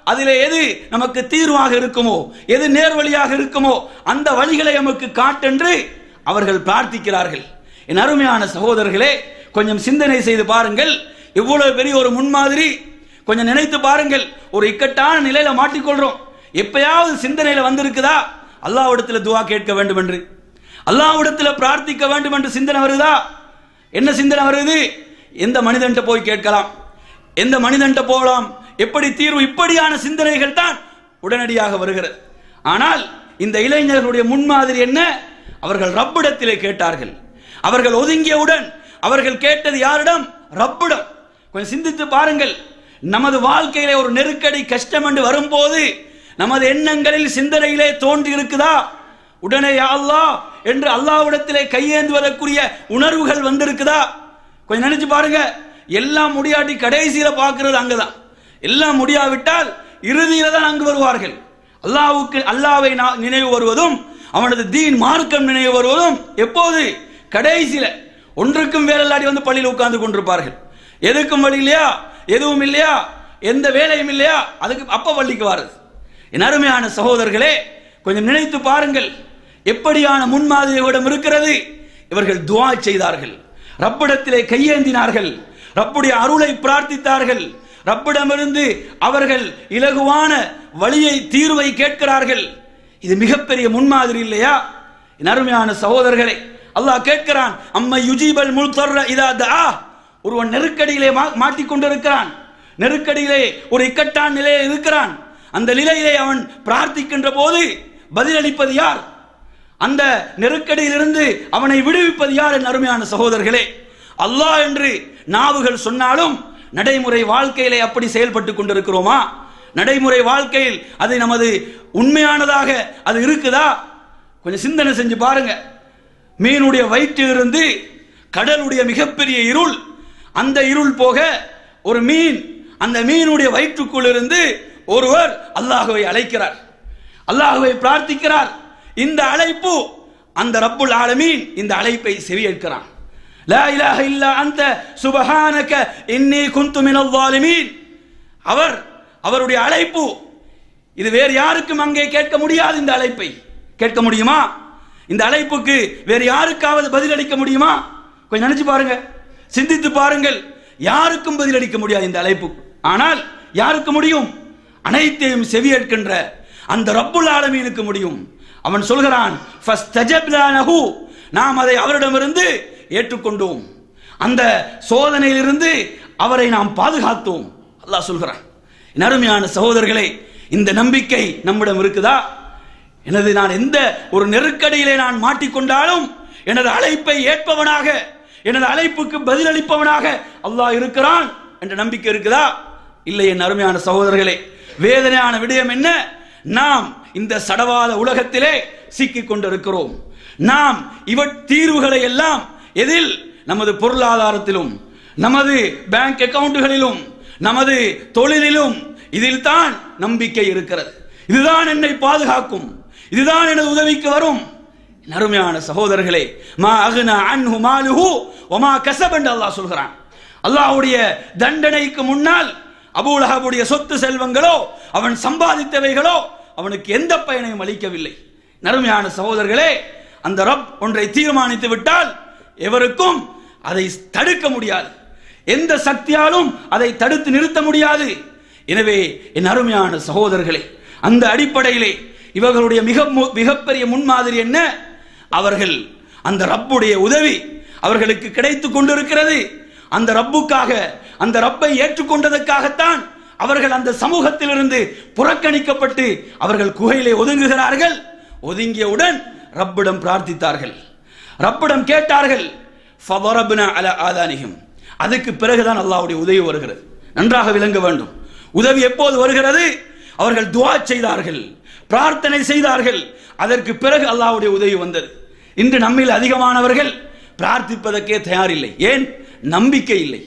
அதிலே எது நமக்கு தீர்வாக இருக்குமோ எது நேர்வழியாக இருக்குமோ அந்த வழிகளை நமக்கு காட்டென்று அவர்கள் பிரார்த்திக்கிறார்கள் என் அருமையான சகோதரர்களே கொஞ்சம் சிந்தனை செய்து பாருங்கள் இவ்வளவு பெரிய ஒரு முன்மாதிரி கொஞ்சம் நினைத்து பாருங்கள் ஒரு இக்கட்டான நிலையில மாட்டிக்கொள்றோம் எப்பயாவது சிந்தனையில வந்திருக்குதா அல்லாஹ்விடத்துல துவா கேட்க வேண்டும் என்று அல்லாஹ்விடத்துல பிரார்த்திக்க வேண்டும் என்று சிந்தனை வருதா என்ன சிந்தனை வருது எந்த மனிதன்ட்ட போய் கேட்கலாம் எந்த மனிதன்ட்ட போகலாம் எப்படி தீர்வு இப்படியான சிந்தனைகள் தான் உடனடியாக வருகிறது ஆனால் இந்த இளைஞர்களுடைய முன்மாதிரி என்ன அவர்கள் ரப்பிடத்திலே கேட்டார்கள் அவர்கள் ஒதுங்கியவுடன் அவர்கள் கேட்டது யாரிடம் ரப்பிடம் கொஞ்சம் சிந்தித்து பாருங்கள் நமது வாழ்க்கையிலே ஒரு நெருக்கடி கஷ்டம் என்று வரும்போது நமது எண்ணங்களில் சிந்தனையிலே தோன்றி இருக்குதா உடனே யா அல்லாஹ் என்று அல்லாஹ்விடத்திலே கையேந்துவதற்குரிய உணர்வுகள் வந்திருக்குதா கொஞ்சம் நினைச்சு பாருங்க எல்லாம் முடியாட்டி கடைசியில பார்க்கிறது அங்கதான் எல்லாம் முடியாவிட்டால் இறுதியில தான் அங்கு வருவார்கள் அல்லாஹ்வுக்கு அல்லாவை நா- நினைவு வருவதும் அவனது தீன் மார்க்கம் நினைவு வருவதும் எப்போது கடைசியில ஒன்றுக்கும் வேலையில்லாடி வந்து பள்ளியில் உட்கார்ந்து கொண்டிருப்பார்கள் எதுக்கும் வழி இல்லையா எதுவும் இல்லையா எந்த வேலையும் இல்லையா அதுக்கு அப்ப பள்ளிக்கு வாருது என் அருமையான சகோதரர்களே கொஞ்சம் நினைத்து பாருங்கள் எப்படியான முன்மாதிரியிடம் இருக்கிறது இவர்கள் துஆ செய்தார்கள் ரப்பிடத்திலே கையேந்தினார்கள் ரப்புடைய அருளை பிரார்த்தித்தார்கள் ரப்பிடமிருந்து அவர்கள் இலகுவான வழியை தீர்வை கேட்கிறார்கள் இது மிகப்பெரிய முன்மாதிரி இல்லையா என் அருமையான சகோதரர்களே அல்லாஹ் கேட்கிறான் அம்மை யுஜீபல் முல்தர்ர இதா தஆ ஒருவன் நெருக்கடியிலே மா- மாட்டிக்கொண்டிருக்கிறான் நெருக்கடியிலே ஒரு இக்கட்டான நிலையில் இருக்கிறான் அந்த நிலையிலே அவன் பிரார்த்திக்கின்ற போது பதிலளிப்பது யார் அந்த நெருக்கடியிலிருந்து அவனை விடுவிப்பது யார் என் அருமையான சகோதரர்களே அல்லாஹ் என்று நாவுகள் சொன்னாலும் நடைமுறை வாழ்க்கையிலே அப்படி செயல்பட்டு கொண்டிருக்கிறோமா நடைமுறை வாழ்க்கையில் அது நமது உண்மையானதாக அது இருக்குதா கொஞ்சம் சிந்தனை செஞ்சு பாருங்க மீனுடைய வயிற்றிலிருந்து கடலுடைய மிகப்பெரிய இருள் அந்த இருள் போக ஒரு மீன் அந்த மீனுடைய வயிற்றுக்குள் இருந்து ஒருவர் அல்லாஹுவை அழைக்கிறார் அல்லாஹுவை பிரார்த்திக்கிறார் இந்த அழைப்பு அந்த ரப்புல் ஆலமீன் இந்த அழைப்பை செவியேற்கிறான் லா இலாஹ இல்லா அந்த சுபஹானக இன்னி குந்து மினல் ஸாலிமீன் அவர் அவருடைய அழைப்பு இது வேறு யாருக்கும் அங்கே கேட்க முடியாது இந்த அழைப்பை கேட்க முடியுமா இந்த அழைப்புக்கு வேறு யாருக்காவது பதிலளிக்க முடியுமா கொஞ்சம் நினைச்சு பாருங்க சிந்தித்து பாருங்கள் யாருக்கும் பதிலளிக்க முடியாது இந்த அழைப்பு ஆனால் யாருக்கு முடியும் அனைத்தையும் செவியேற்கின்ற அந்த ரப்புல் ஆலமீனுக்கு முடியும் அவன் சொல்கிறான் "ஃபஸ்தஜப்னா லஹு." நாம் அதை அவரிடமிருந்து ஏற்றுக்கொண்டோம் அந்த சோதனையிலிருந்து அவரை நாம் பாதுகாத்தோம் அல்லாஹ் சொல்கிறான் என் அருமையான சகோதரர்களே இந்த நம்பிக்கை நம்மிடம் இருக்குதா எனது நான் எந்த ஒரு நெருக்கடியிலே நான் மாட்டிக்கொண்டாலும் எனது அழைப்பை ஏற்பவனாக எனது அழைப்புக்கு பதிலளிப்பவனாக அல்லாஹ் இருக்கிறான் என்ற நம்பிக்கை இருக்குதா இல்லை என் அருமையான சகோதரர்களே வேதனையான விடயம் என்ன நாம் இந்த சடவாத உலகத்திலே சிக்கிக் கொண்டிருக்கிறோம் நாம் இவ தீர்வுகளை எல்லாம் எதில் நமது பொருளாதாரத்திலும் நமது பேங்க் அக்கவுண்டுகளிலும் நமது தொழிலிலும் இதில் தான் நம்பிக்கை இருக்கிறது இதுதான் என்னை பாதுகாக்கும் இதுதான் எனது உதவிக்கு வரும் என் அருமையான சகோதரர்களே மா அகுனா அன்ஹு மாலுஹு ஒமா கசப் என்று அல்லாஹ் சொல்கிறான் அல்லாஹ்வுடைய தண்டனைக்கு முன்னால் அபூலஹபுடைய சொத்து செல்வங்களோ அவன் சம்பாதித்தவைகளோ அவனுக்கு எந்த பயனையும் அளிக்கவில்லை நறுமையான சகோதரர்களே அந்த ரப் ஒன்றை தீர்மானித்து விட்டால் எவருக்கும் அதை தடுக்க முடியாது எந்த சக்தியாலும் அதை தடுத்து நிறுத்த முடியாது எனவே என் அருமையான சகோதரர்களே அந்த அடிப்படையிலே இவர்களுடைய மிக மு- மிகப்பெரிய முன்மாதிரி என்ன அவர்கள் அந்த ரப்புடைய உதவி அவர்களுக்கு கிடைத்துக் கொண்டிருக்கிறது அந்த ரப்புக்காக அந்த ரப்பை ஏற்றுக்கொண்டதற்காகத்தான் அவர்கள் அந்த சமூகத்திலிருந்து புறக்கணிக்கப்பட்டு அவர்கள் குகையிலே ஒதுங்குகிறார்கள் ஒதுங்கியவுடன் ரப்பிடம் பிரார்த்தித்தார்கள் ரப்பிடம் கேட்டார்கள் ஃபதரப்னா அலா ஆதானிஹிம் அதுக்கு பிறகுதான் அல்லாஹ்வுடைய உதவி வருகிறது நன்றாக விளங்க வேண்டும் உதவி எப்போது வருகிறது அவர்கள் துஆ செய்தார்கள் பிரார்த்தனை செய்தார்கள் அதற்கு பிறகு அல்லாஹ்வுடைய உதவி வந்தது இன்று நம்மில் அதிகமானவர்கள் பிரார்த்திப்பதற்கே தயாரில்லை ஏன் நம்பிக்கை இல்லை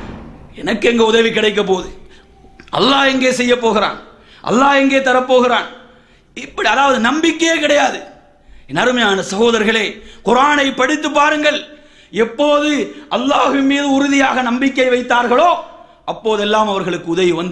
எனக்கு எங்க உதவி கிடைக்க போகுது அல்லாஹ் எங்கே செய்ய போகிறான் அல்லாஹ் எங்கே தரப்போகிறான் இப்படி அதாவது நம்பிக்கையே கிடையாது என் அருமையான சகோதரர்களே குரானை படித்து பாருங்கள் எப்போது அல்லாஹ்வின் மீது உறுதியாக நம்பிக்கை வைத்தார்களோ அப்போதெல்லாம் அவர்களுக்கு உதவி வந்தது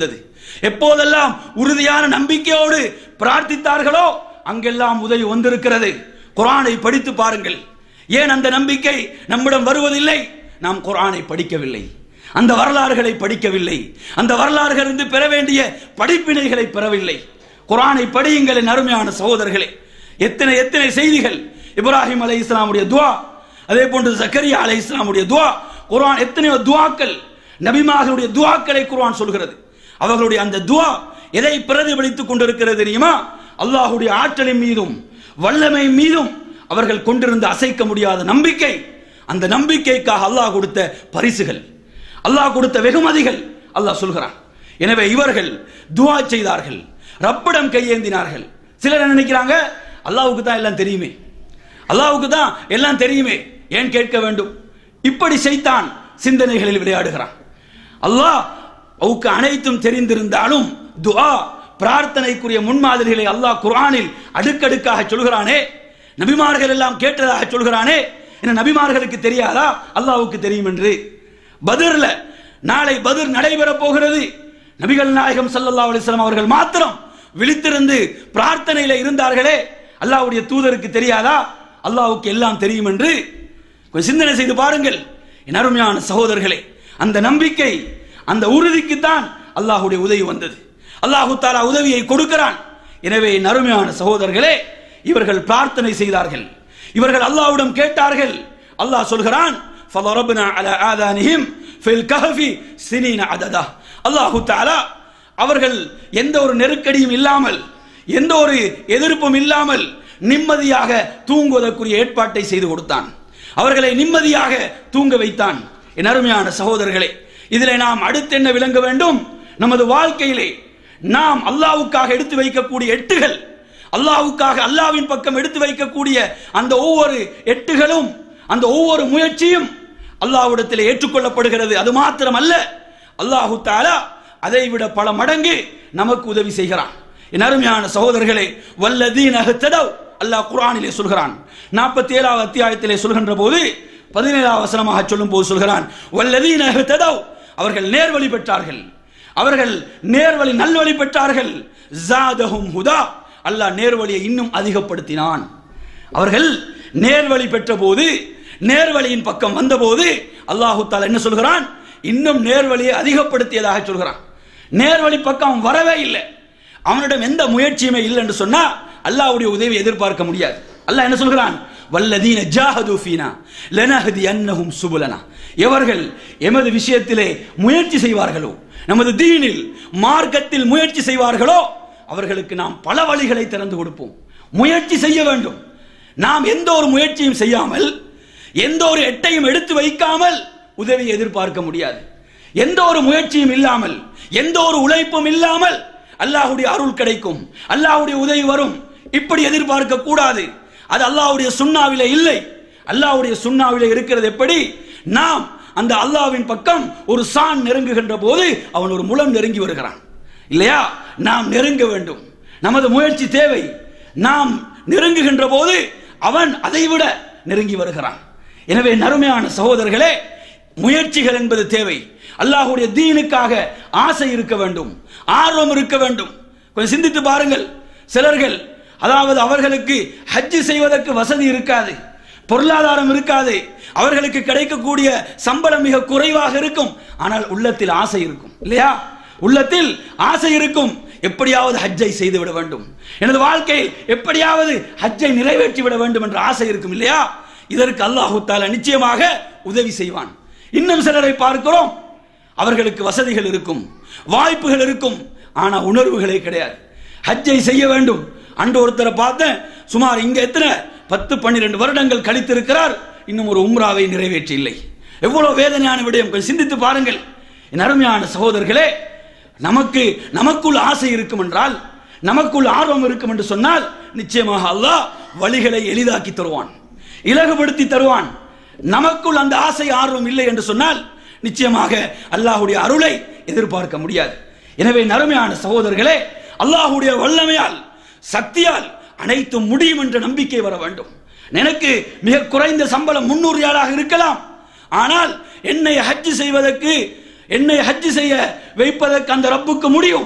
எப்போதெல்லாம் உறுதியான நம்பிக்கையோடு பிரார்த்தித்தார்களோ அங்கெல்லாம் உதவி வந்திருக்கிறது குரானை படித்து பாருங்கள் ஏன் அந்த நம்பிக்கை நம்மிடம் வருவதில்லை நாம் குரானை படிக்கவில்லை அந்த வரலாறுகளை படிக்கவில்லை அந்த வரலாறுகளிலிருந்து பெற வேண்டிய படிப்பினைகளை பெறவில்லை குரானை படியுங்கள் என் அருமையான சகோதரர்களே எத்தனை எத்தனை செய்திகள் இப்ராஹிம் அலை இஸ்லாமுடைய துவா அதே போன்று ஜக்கரியா அலை இஸ்லாமுடைய துவா குரான் எத்தனையோ துவாக்கள் நபிமார்களுடைய துவாக்களை குரான் சொல்கிறது அவர்களுடைய அந்த துவா எதை பிரதிபலித்துக் கொண்டிருக்கிறது தெரியுமா அல்லாஹுடைய ஆற்றலின் மீதும் வல்லமை மீதும் அவர்கள் கொண்டிருந்த அசைக்க முடியாத நம்பிக்கை அந்த நம்பிக்கைக்காக அல்லாஹ் கொடுத்த பரிசுகள் அல்லாஹ் கொடுத்த வெகுமதிகள் அல்லாஹ் சொல்கிறான் எனவே இவர்கள் துவா செய்தார்கள் ரப்பிடம் கையேந்தினார்கள் சிலர் என்ன நினைக்கிறாங்க அல்லாஹ்வுக்கு தான் எல்லாம் தெரியுமே அல்லாஹ்வுக்கு தான் எல்லாம் தெரியுமே ஏன் கேட்க வேண்டும் இப்படி செய்தான் சிந்தனைகளில் விளையாடுகிறான் அல்லாஹ் அவுக்கு அனைத்தும் தெரிந்திருந்தாலும் துஆ பிரார்த்தனைக்குரிய முன்மாதிரிகளை அல்லாஹ் குர்ஆனில் அடுக்கடுக்காக சொல்கிறானே நபிமார்கள் எல்லாம் கேட்டதாக சொல்கிறானே என்ன நபிமார்களுக்கு தெரியாதா அல்லாஹ்வுக்கு தெரியும் என்று பதர்ல நாளை பதர் நடைபெற போகிறது நபிகள் நாயகம் ஸல்லல்லாஹு அலைஹி வஸல்லம் அவர்கள் மாத்திரம் விழித்திருந்து பிரார்த்தனையில இருந்தார்களே அல்லாஹ்வுடைய தூதருக்கு தெரியாதா அல்லாஹ்வுக்கு எல்லாம் தெரியும் என்று கொஞ்சம் சிந்தனை செய்து பாருங்கள் என் அருமையான சகோதரர்களே அந்த நம்பிக்கை அந்த உறுதிக்கு தான் அல்லாஹ்வுடைய உதவி வந்தது அல்லாஹு தாலா உதவியை கொடுக்கிறான் எனவே என் அருமையான சகோதரர்களே இவர்கள் பிரார்த்தனை செய்தார்கள் இவர்கள் அல்லாஹ்விடம் கேட்டார்கள் அல்லாஹ் சொல்கிறான் فضربنا على آذانهم في الكهف سنين عددا அல்லாஹு தாலா அவர்கள் எந்த ஒரு நெருக்கடியும் இல்லாமல் எந்த ஒரு எதிர்ப்பும் இல்லாமல் நிம்மதியாக தூங்குவதற்குரிய ஏற்பாட்டை செய்து கொடுத்தான் அவர்களை நிம்மதியாக தூங்க வைத்தான் என் அருமையான சகோதரர்களே இதிலே நாம் அடுத்து என்ன விளங்க வேண்டும் நமது வாழ்க்கையிலே நாம் அல்லாவுக்காக எடுத்து வைக்கக்கூடிய எட்டுகள் அல்லாவுக்காக அல்லாவின் பக்கம் எடுத்து வைக்கக்கூடிய அந்த ஒவ்வொரு எட்டுகளும் அந்த ஒவ்வொரு முயற்சியும் அல்லாஹ்விடத்தில் ஏற்றுக்கொள்ளப்படுகிறது அது மாத்திரம் அல்ல அல்லாஹு தாலா அதை விட பல மடங்கு நமக்கு உதவி செய்கிறான் என் அருமையான சகோதரர்களே வல்லதீன் அகத்தடவ் அல்லாஹ் குர்ஆனிலே சொல்கிறான் நாற்பத்தி ஏழாவது அத்தியாயத்திலே சொல்கின்ற போது பதினேழாவது வசனமாக சொல்லும் போது சொல்கிறான் வல்லதீன் அகத்தடவ் அவர்கள் நேர்வழி பெற்றார்கள் அவர்கள் நேர்வழி நல்வழி பெற்றார்கள் ஜாதஹும் ஹுதா அல்லாஹ் நேர்வழியை இன்னும் அதிகப்படுத்தினான் அவர்கள் நேர்வழி பெற்ற போது நேர்வழியின் பக்கம் வந்தபோது அல்லாஹு தாலா என்ன சொல்கிறான் இன்னும் நேர்வழியை அதிகப்படுத்தியதாக சொல்கிறான் நேர்வழி பக்கம் அவன் வரவே இல்லை அவனிடம் எந்த முயற்சியுமே இல்லை என்று சொன்னா அல்லாஹ்வுடைய உதவி எதிர்பார்க்க முடியாது அல்லாஹ் என்ன சொல்கிறான் வல்லதீன ஜாஹது ஃபீனா லனஹதி அன்னஹும் சுபுலனா எவர்கள் எமது விஷயத்திலே முயற்சி செய்வார்களோ நமது தீனில் மார்க்கத்தில் முயற்சி செய்வார்களோ அவர்களுக்கு நாம் பல வழிகளை திறந்து கொடுப்போம் முயற்சி செய்ய வேண்டும் நாம் எந்த ஒரு முயற்சியும் செய்யாமல் எந்த ஒரு எட்டையும் எடுத்து வைக்காமல் உதவி எதிர்பார்க்க முடியாது எந்த ஒரு முயற்சியும் இல்லாமல் எந்த ஒரு உழைப்பும் இல்லாமல் அல்லாஹ்வுடைய அருள் கிடைக்கும் அல்லாஹ்வுடைய உதவி வரும் இப்படி எதிர்பார்க்க கூடாது அது அல்லாஹ்வுடைய சுண்ணாவிலே இல்லை அல்லாஹ்வுடைய சுண்ணாவிலே இருக்கிறது எப்படி நாம் அந்த அல்லாஹ்வின் பக்கம் ஒரு சான் நெருங்குகின்ற போது அவன் ஒரு முலம் நெருங்கி வருகிறான் இல்லையா நாம் நெருங்க வேண்டும் நமது முயற்சி தேவை நாம் நெருங்குகின்ற போது அவன் அதைவிட நெருங்கி வருகிறான் எனவே நறுமையான சகோதரர்களே முயற்சிகள் என்பது தேவை அல்லாஹ்வுடைய தீனுக்காக ஆசை இருக்க வேண்டும் ஆர்வம் இருக்க வேண்டும் கொஞ்சம் சிந்தித்து பாருங்கள் சிலர்கள் அதாவது அவர்களுக்கு ஹஜ்ஜி செய்வதற்கு வசதி இருக்காது பொருளாதாரம் இருக்காது அவர்களுக்கு கிடைக்கக்கூடிய சம்பளம் மிக குறைவாக இருக்கும் ஆனால் உள்ளத்தில் ஆசை இருக்கும் இல்லையா உள்ளத்தில் ஆசை இருக்கும் எப்படியாவது ஹஜ்ஜை செய்து விட வேண்டும் எனது வாழ்க்கையில் எப்படியாவது ஹஜ்ஜை நிறைவேற்றி விட வேண்டும் என்ற ஆசை இருக்கும் இல்லையா இதற்கு அல்லாஹு தாலா நிச்சயமாக உதவி செய்வான் இன்னும் சிலரை பார்க்கிறோம் அவர்களுக்கு வசதிகள் இருக்கும் வாய்ப்புகள் இருக்கும் ஆனா உணர்வுகளே கிடையாது ஹஜ்ஜை செய்ய வேண்டும் அன்று ஒருத்தரை பார்த்தேன் சுமார் இங்க எத்தனை பத்து பன்னிரண்டு வருடங்கள் கழித்திருக்கிறார் இன்னும் ஒரு உம்ராவை நிறைவேற்றி இல்லை எவ்வளவு வேதனையான விடயம் கொஞ்சம் சிந்தித்து பாருங்கள் என் அருமையான சகோதரர்களே நமக்கு நமக்குள் ஆசை இருக்கும் என்றால் நமக்குள் ஆர்வம் இருக்கும் என்று சொன்னால் நிச்சயமாக அல்லாஹ் வழிகளை எளிதாக்கி தருவான் இலகுபடுத்தி தருவான் நமக்குள் அந்த ஆசை ஆர்வம் இல்லை என்று சொன்னால் நிச்சயமாக அல்லாஹ்வுடைய அருளை எதிர்பார்க்க முடியாது எனவே நறுமையான சகோதரர்களே அல்லாஹ்வுடைய வல்லமையால் சக்தியால் அனைத்தும் முடியும் என்ற நம்பிக்கை வர வேண்டும் எனக்கு மிக குறைந்த சம்பளம் முன்னூறு ரியாலாக இருக்கலாம் ஆனால் என்னை ஹஜ் செய்வதற்கு என்னை ஹஜ் செய்ய வைப்பதற்கு அந்த ரப்புக்கு முடியும்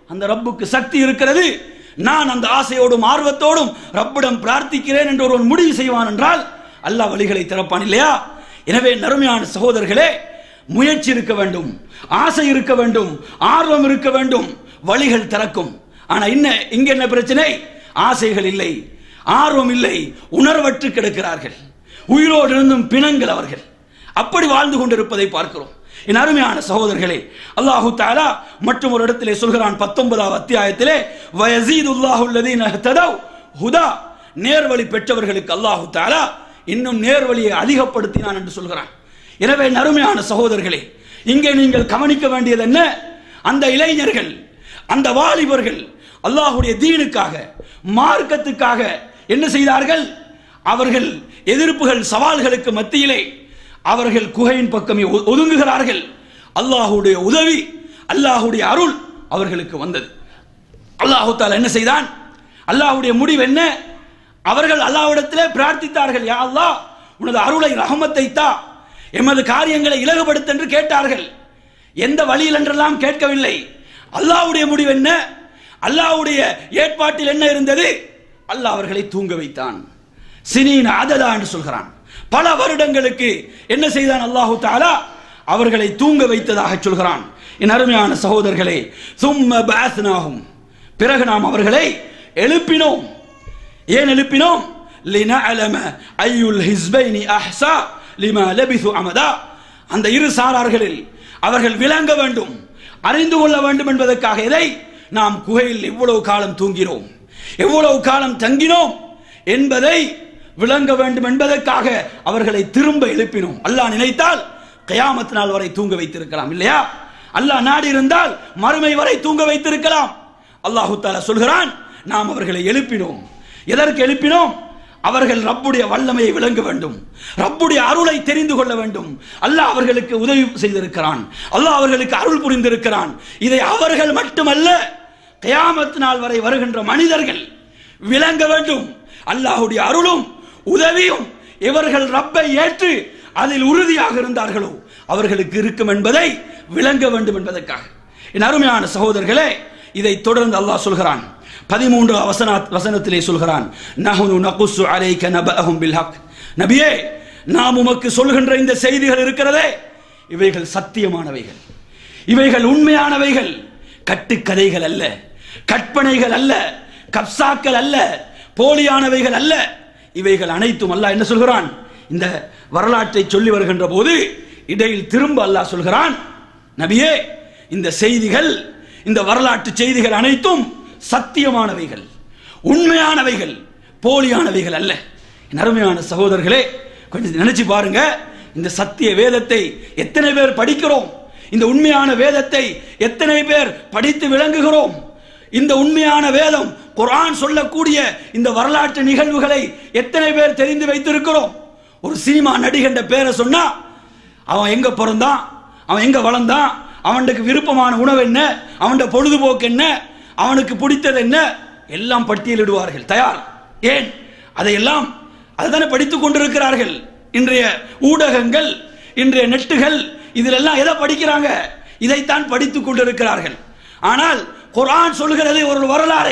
அந்த ரப்புக்கு சக்தி இருக்கிறது நான் அந்த ஆசையோடும் ஆர்வத்தோடும் ரப்பிடம் பிரார்த்திக்கிறேன் என்று ஒருவன் முடிவு செய்வான் என்றால் அல்லாஹ் வழிகளை திறப்பான் இல்லையா எனவே நறுமையான சகோதரர்களே முயற்சி இருக்க வேண்டும் ஆசை இருக்க வேண்டும் ஆர்வம் இருக்க வேண்டும் வழிகள் திறக்கும் ஆனா இன்ன இங்க என்ன பிரச்சனை ஆசைகள் இல்லை ஆர்வம் இல்லை உணர்வற்று கிடக்கிறார்கள் உயிரோடு இருந்தும் பிணங்கள் அவர்கள் அப்படி வாழ்ந்து கொண்டிருப்பதை பார்க்கிறோம் என் அருமையான சகோதரர்களே அல்லாஹு தாலா மற்றும் ஒரு இடத்திலே சொல்கிறான் பத்தொன்பதாவது அத்தியாயத்திலே வயசீதுல்லாஹுல்லதீன ததவ் ஹுதா நேர்வழி பெற்றவர்களுக்கு அல்லாஹு தாலா இன்னும் நேர்வழியை அதிகப்படுத்தினான் என்று சொல்கிறான் எனவே நறுமையான சகோதரர்களே இங்கே நீங்கள் கவனிக்க வேண்டியது என்ன அந்த இளைஞர்கள் அந்த வாலிபர்கள் அல்லாஹுடைய தீனுக்காக மார்க்கத்துக்காக என்ன செய்தார்கள் அவர்கள் எதிர்ப்புகள் சவால்களுக்கு மத்தியிலே அவர்கள் குகையின் பக்கம் ஒ- ஒதுங்குகிறார்கள் அல்லாஹுடைய உதவி அல்லாஹுடைய அருள் அவர்களுக்கு வந்தது அல்லாஹு தாலா என்ன செய்தான் அல்லாஹ்வுடைய முடிவு என்ன அவர்கள் அல்லாஹ்விடத்திலே பிரார்த்தித்தார்கள் யா அல்லாஹ் உனது அருளை ரஹமத்தை தா எமது காரியங்களை இலகுபடுத்த என்று கேட்டார்கள் எந்த வழியில் என்றெல்லாம் கேட்கவில்லை அல்லாஹ்வுடைய முடிவு என்ன அல்லாஹ்வுடைய ஏற்பாட்டில் என்ன இருந்தது அல்லாஹ் அவர்களை தூங்க வைத்தான் சினீன அததா என்று சொல்கிறான் பல வருடங்களுக்கு என்ன செய்தான் அல்லாஹு தாலா அவர்களை தூங்க வைத்ததாக சொல்கிறான் என் அருமையான சகோதரர்களே சும்ம பாஸ்னாகும் பிறகு நாம் அவர்களை எழுப்பினோம் ஏன் எழுப்பினோம் லினஅலம ஐயுல் ஹிஸ்பைனி அஹ்ஸா லிமா லபிது அமதா அந்த இரு சாரார்களில் அவர்கள் விளங்க வேண்டும் அறிந்து கொள்ள வேண்டும் என்பதற்காக இதை நாம் குகையில் எவ்வளவு காலம் தூங்கினோம் எவ்வளவு காலம் தங்கினோம் என்பதை விளங்க வேண்டும் என்பதற்காக அவர்களை திரும்ப எழுப்பினோம் அல்லாஹ் நினைத்தால் கயாமத் நாள் வரை தூங்க வைத்திருக்கலாம் இல்லையா அல்லாஹ் நாடி இருந்தால் மறுமை வரை தூங்க வைத்திருக்கலாம் அல்லாஹு தாலா சொல்கிறான் நாம் அவர்களை எழுப்பினோம் எதற்கு எழுப்பினோம் அவர்கள் ரப்புடைய வல்லமையை விளங்க வேண்டும் ரப்புடைய அருளை தெரிந்து கொள்ள வேண்டும் அல்லாஹ் அவர்களுக்கு உதவி செய்திருக்கிறான் அல்லாஹ் அவர்களுக்கு அருள் புரிந்திருக்கிறான் இதை அவர்கள் மட்டுமல்ல கயாமத் நாள் வரை வருகின்ற மனிதர்கள் விளங்க வேண்டும் அல்லாஹுடைய அருளும் உதவியும் இவர்கள் ரப்பை ஏற்று அதில் உறுதியாக இருந்தார்களோ அவர்களுக்கு இருக்கும் என்பதை விளங்க வேண்டும் என்பதற்காக என் அருமையான சகோதரர்களே இதை தொடர்ந்து அல்லாஹ் சொல்கிறான் பதிமூன்று வசன வசனத்திலே சொல்கிறான் நஹ்னு நகுஸ்ஸு அலைக நபஅஹும் பில் ஹக் நபியே நாம் உமக்கு சொல்கின்ற இந்த செய்திகள் இருக்கிறதே இவைகள் சத்தியமானவைகள் இவைகள் உண்மையானவைகள் கட்டுக்கதைகள் அல்ல கற்பனைகள் அல்ல கப்சாக்கள் அல்ல போலியானவைகள் அல்ல இவைகள் அனைத்தும் அல்லாஹ் என்ன சொல்கிறான் இந்த வரலாற்றை சொல்லி வருகின்ற போது இடையில் திரும்ப அல்லாஹ் சொல்கிறான் நபியே இந்த செய்திகள் இந்த வரலாற்று செய்திகள் அனைத்தும் சத்தியமானவைகள் உண்மையானவைகள் போலியானவைகள் அல்ல என் அருமையான சகோதரர்களே கொஞ்சம் நினைச்சு பாருங்க இந்த சத்திய வேதத்தை எத்தனை பேர் படிக்கிறோம் இந்த உண்மையான வேதத்தை எத்தனை பேர் படித்து விளங்குகிறோம் இந்த உண்மையான வேதம் குர்ஆன் சொல்லக்கூடிய இந்த வரலாற்று நிகழ்வுகளை எத்தனை பேர் தெரிந்து வைத்திருக்கிறோம் ஒரு சினிமா நடிகன்ற பேரை சொன்னா அவன் எங்க பிறந்தான் அவன் எங்க வளர்ந்தான் அவனுக்கு விருப்பமான உணவு என்ன அவனுடைய பொழுதுபோக்கு என்ன அவனுக்கு பிடித்தது என்ன எல்லாம் பட்டியலிடுவார்கள் தயார் ஏன் அதையெல்லாம் அதுதானே படித்துக் கொண்டிருக்கிறார்கள் இன்றைய ஊடகங்கள் இன்றைய நெட்டுகள் இதிலெல்லாம் எதை படிக்கிறாங்க இதைத்தான் படித்துக் கொண்டிருக்கிறார்கள் ஆனால் குர்ஆன் சொல்கிறது ஒரு வரலாறை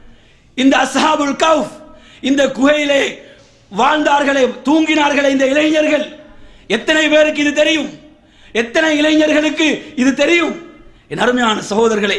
இந்த அஸ்ஹாபுல் கவுஃப் இந்த குகையிலே வாழ்ந்தார்களே தூங்கினார்களே இந்த இளைஞர்கள் எத்தனை பேருக்கு இது தெரியும் எத்தனை இளைஞர்களுக்கு இது தெரியும் என் அருமையான சகோதரர்களே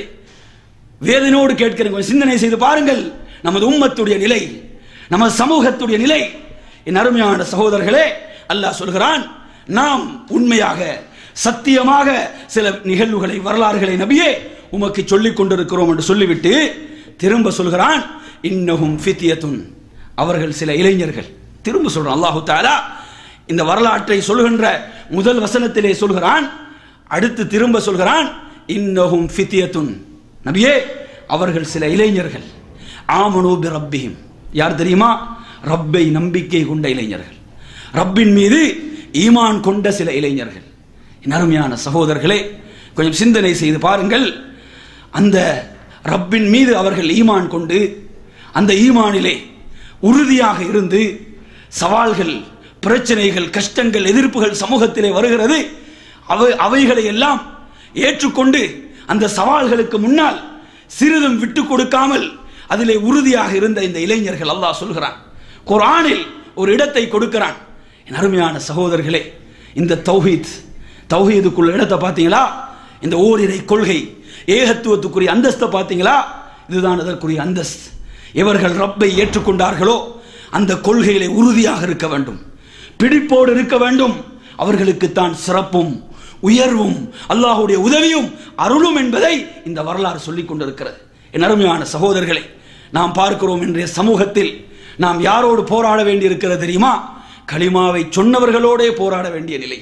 வேதனோடு கேட்கிறேன் கொஞ்சம் சிந்தனை செய்து பாருங்கள் நமது உம்மத்துடைய நிலை நமது சமூகத்துடைய நிலை என் அருமையான சகோதரர்களே அல்லாஹ் சொல்கிறான் நாம் உண்மையாக சத்தியமாக சில நிகழ்வுகளை வரலாறுகளை நபியே உமக்கு சொல்லிக் கொண்டிருக்கிறோம் என்று சொல்லிவிட்டு திரும்ப சொல்கிறான் இன்னஹும் ஃபித்யத்துன் அவர்கள் சில இளைஞர்கள் திரும்ப சொல்றான் அல்லாஹு தாலா இந்த வரலாற்றை சொல்கின்ற முதல் வசனத்திலே சொல்கிறான் அடுத்து திரும்ப சொல்கிறான் இன்னஹும் ஃபித்யத்துன் நபியே அவர்கள் சில இளைஞர்கள் ஆமனு பி ரப்பிஹிம் யார் தெரியுமா ரப்பை நம்பிக்கை கொண்ட இளைஞர்கள் ரப்பின் மீது ஈமான் கொண்ட சில இளைஞர்கள் என் அருமையான சகோதரர்களே கொஞ்சம் சிந்தனை செய்து பாருங்கள் அந்த ரப்பின் மீது அவர்கள் ஈமான் கொண்டு அந்த ஈமானிலே உறுதியாக இருந்து சவால்கள் பிரச்சனைகள் கஷ்டங்கள் எதிர்ப்புகள் சமூகத்திலே வருகிறது அவை அவைகளை எல்லாம் ஏற்றுக்கொண்டு அந்த சவால்களுக்கு முன்னால் சிறிதும் விட்டு கொடுக்காமல் அதிலே உறுதியாக இருந்த இந்த இளைஞர்கள் அல்லாஹ் சொல்கிறான் குர்ஆனில் ஒரு இடத்தை கொடுக்கிறான் என் அருமையான சகோதரர்களே இந்த தௌஹீத் தௌஹீதுக்குள்ள இடத்தை பார்த்தீங்களா இந்த ஓரிரை கொள்கை ஏகத்துவத்துக்குரிய அந்தஸ்தை பார்த்தீங்களா இதுதான் அதற்குரிய அந்தஸ்து இவர்கள் ரப்பை ஏற்றுக்கொண்டார்களோ அந்த கொள்கையிலே உறுதியாக இருக்க வேண்டும் பிடிப்போடு இருக்க வேண்டும் அவர்களுக்கு தான் சிறப்பும் உயர்வும் அல்லாஹுடைய உதவியும் அருளும் என்பதை இந்த வரலாறு சொல்லிக் கொண்டிருக்கிறது என் அருமையான சகோதரர்களே நாம் பார்க்கிறோம் இன்றைய சமூகத்தில் நாம் யாரோடு போராட வேண்டியிருக்கிறது தெரியுமா களிமாவை சொன்னவர்களோடே போராட வேண்டிய நிலை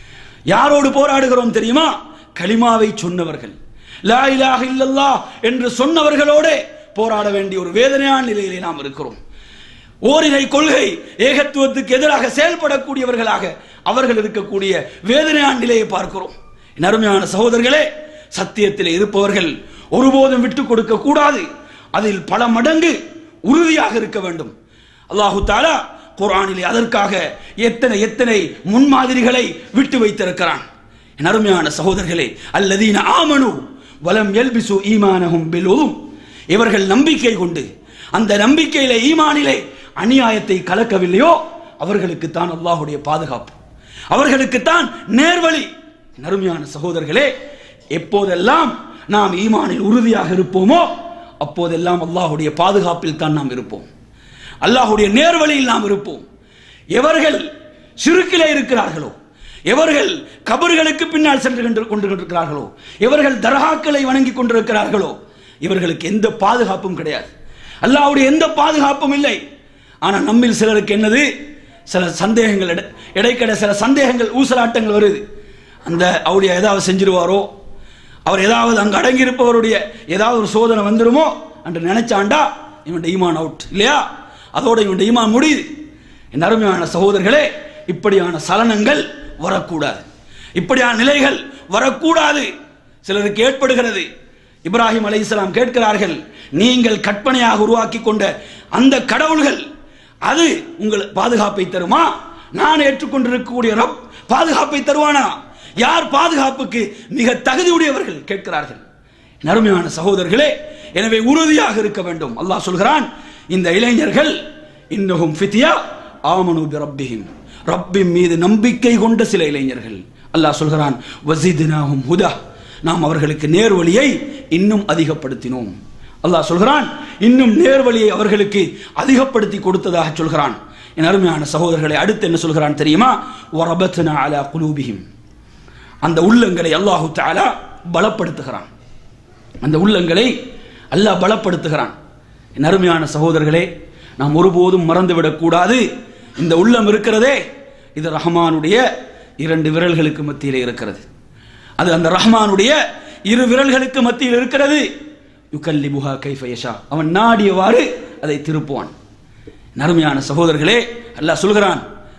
யாரோடு போராடுகிறோம் தெரியுமா களிமாவை சொன்னவர்கள் லா இலாஹ இல்லல்லாஹ் என்று சொன்னவர்களோடே போராட வேண்டிய ஒரு வேதனையான நிலையிலே நாம் இருக்கிறோம் ஓரிரை கொள்கை ஏகத்துவத்துக்கு எதிராக செயல்படக்கூடியவர்களாக அவர்கள் இருக்கக்கூடிய வேதனையான நிலையை பார்க்கிறோம் என் அருமையான சகோதரர்களே சத்தியத்தில் இருப்பவர்கள் ஒருபோதும் விட்டுக் கொடுக்க கூடாது அதில் பல மடங்கு உறுதியாக இருக்க வேண்டும் அல்லாஹு தாலா குர்ஆனிலே அதற்காக எத்தனை எத்தனை முன்மாதிரிகளை விட்டு வைத்திருக்கிறான் என் அருமையான சகோதரர்களே அல்லதீன ஆமனு வலம் எல்பிசு ஈமானஹும் பிலுவும் இவர்கள் நம்பிக்கை கொண்டு அந்த நம்பிக்கையிலே ஈமானிலே அநியாயத்தை கலக்கவில்லையோ அவர்களுக்கு தான் அல்லாஹுடைய பாதுகாப்பு அவர்களுக்கு தான் நேர்வழி என் அருமையான சகோதரர்களே எப்போதெல்லாம் நாம் ஈமானில் உறுதியாக இருப்போமோ அப்போதெல்லாம் அல்லாஹுடைய பாதுகாப்பில் தான் நாம் இருப்போம் அல்லாஹுடைய நேர்வழியில் நாம் இருப்போம் எவர்கள் சிறுக்கிலே இருக்கிறார்களோ எவர்கள் கபர்களுக்கு பின்னால் சென்று கொண்டு- கொண்டு கொண்டிருக்கிறார்களோ எவர்கள் தர்காக்களை வணங்கி கொண்டிருக்கிறார்களோ இவர்களுக்கு எந்த பாதுகாப்பும் கிடையாது அல்லாஹ்வுடைய எந்த பாதுகாப்பும் இல்லை ஆனால் நம்மில் சிலருக்கு என்னது சில சந்தேகங்கள் இடை- இடைக்கிட சில சந்தேகங்கள் ஊசலாட்டங்கள் வருது அந்த அவருடைய ஏதாவது செஞ்சிருவாரோ அவர் ஏதாவது அங்க அடங்கி இருப்பவருடைய ஏதாவது ஒரு சோதனை வந்துருமோ என்று நினைச்சாண்டா இவன் ஈமான் அவுட் இல்லையா அதோட இவன் ஈமான் முடியுது என் அருமையான சகோதரர்களே இப்படியான சலனங்கள் வரக்கூடாது இப்படியான நிலைகள் வரக்கூடாது சிலருக்கு ஏற்படுகிறது இப்ராஹிம் அலைஹிஸ்ஸலாம் கேட்கிறார்கள் நீங்கள் கற்பனையாக உருவாக்கி கொண்ட அந்த கடவுள்கள் அது உங்கள் பாதுகாப்பை தருமா நான் ஏற்றுக்கொண்டிருக்கக்கூடிய ரப் பாதுகாப்பை தருவானா யார் பாதுகாப்புக்கு மிக தகுதியுடையவர்கள் கேட்கிறார்கள் என் அருமையான சகோதரர்களே எனவே உறுதியாக இருக்க வேண்டும் அல்லாஹ் சொல்கிறான் இந்த இளைஞர்கள் இன்னஹும் ஃபித்யா ஆமனு பிரப்பிஹிம் ரப்பின் மீது நம்பிக்கை கொண்ட சில இளைஞர்கள் அல்லாஹ் சொல்கிறான் வஸித்னாஹும் ஹுதா நாம் அவர்களுக்கு நேர்வழியை இன்னும் அதிகப்படுத்தினோம் அல்லாஹ் சொல்கிறான் இன்னும் நேர்வழியை அவர்களுக்கு அதிகப்படுத்தி கொடுத்ததாக சொல்கிறான் என் அருமையான சகோதரர்களை அடுத்து என்ன சொல்கிறான் தெரியுமா வரபத்னா அலா குலூபிஹிம் அந்த உள்ளங்களை அல்லாஹு தஆலா பலப்படுத்துகிறான் அந்த உள்ளங்களை அல்லாஹ் பலப்படுத்துகிறான் என் அருமையான சகோதரர்களே நாம் ஒருபோதும் மறந்துவிடக் கூடாது இந்த உள்ளம் இருக்கிறதே இது ரஹ்மானுடைய இரண்டு விரல்களுக்கு மத்தியிலே இருக்கிறது அது அந்த ரஹ்மானுடைய இரு விரல்களுக்கு மத்தியில் இருக்கிறது யுகல்லிபுஹா கைஃப யஷா அவன் நாடியவாறு அதை திருப்புவான் என் அருமையான சகோதரர்களே அல்லாஹ் சொல்கிறான்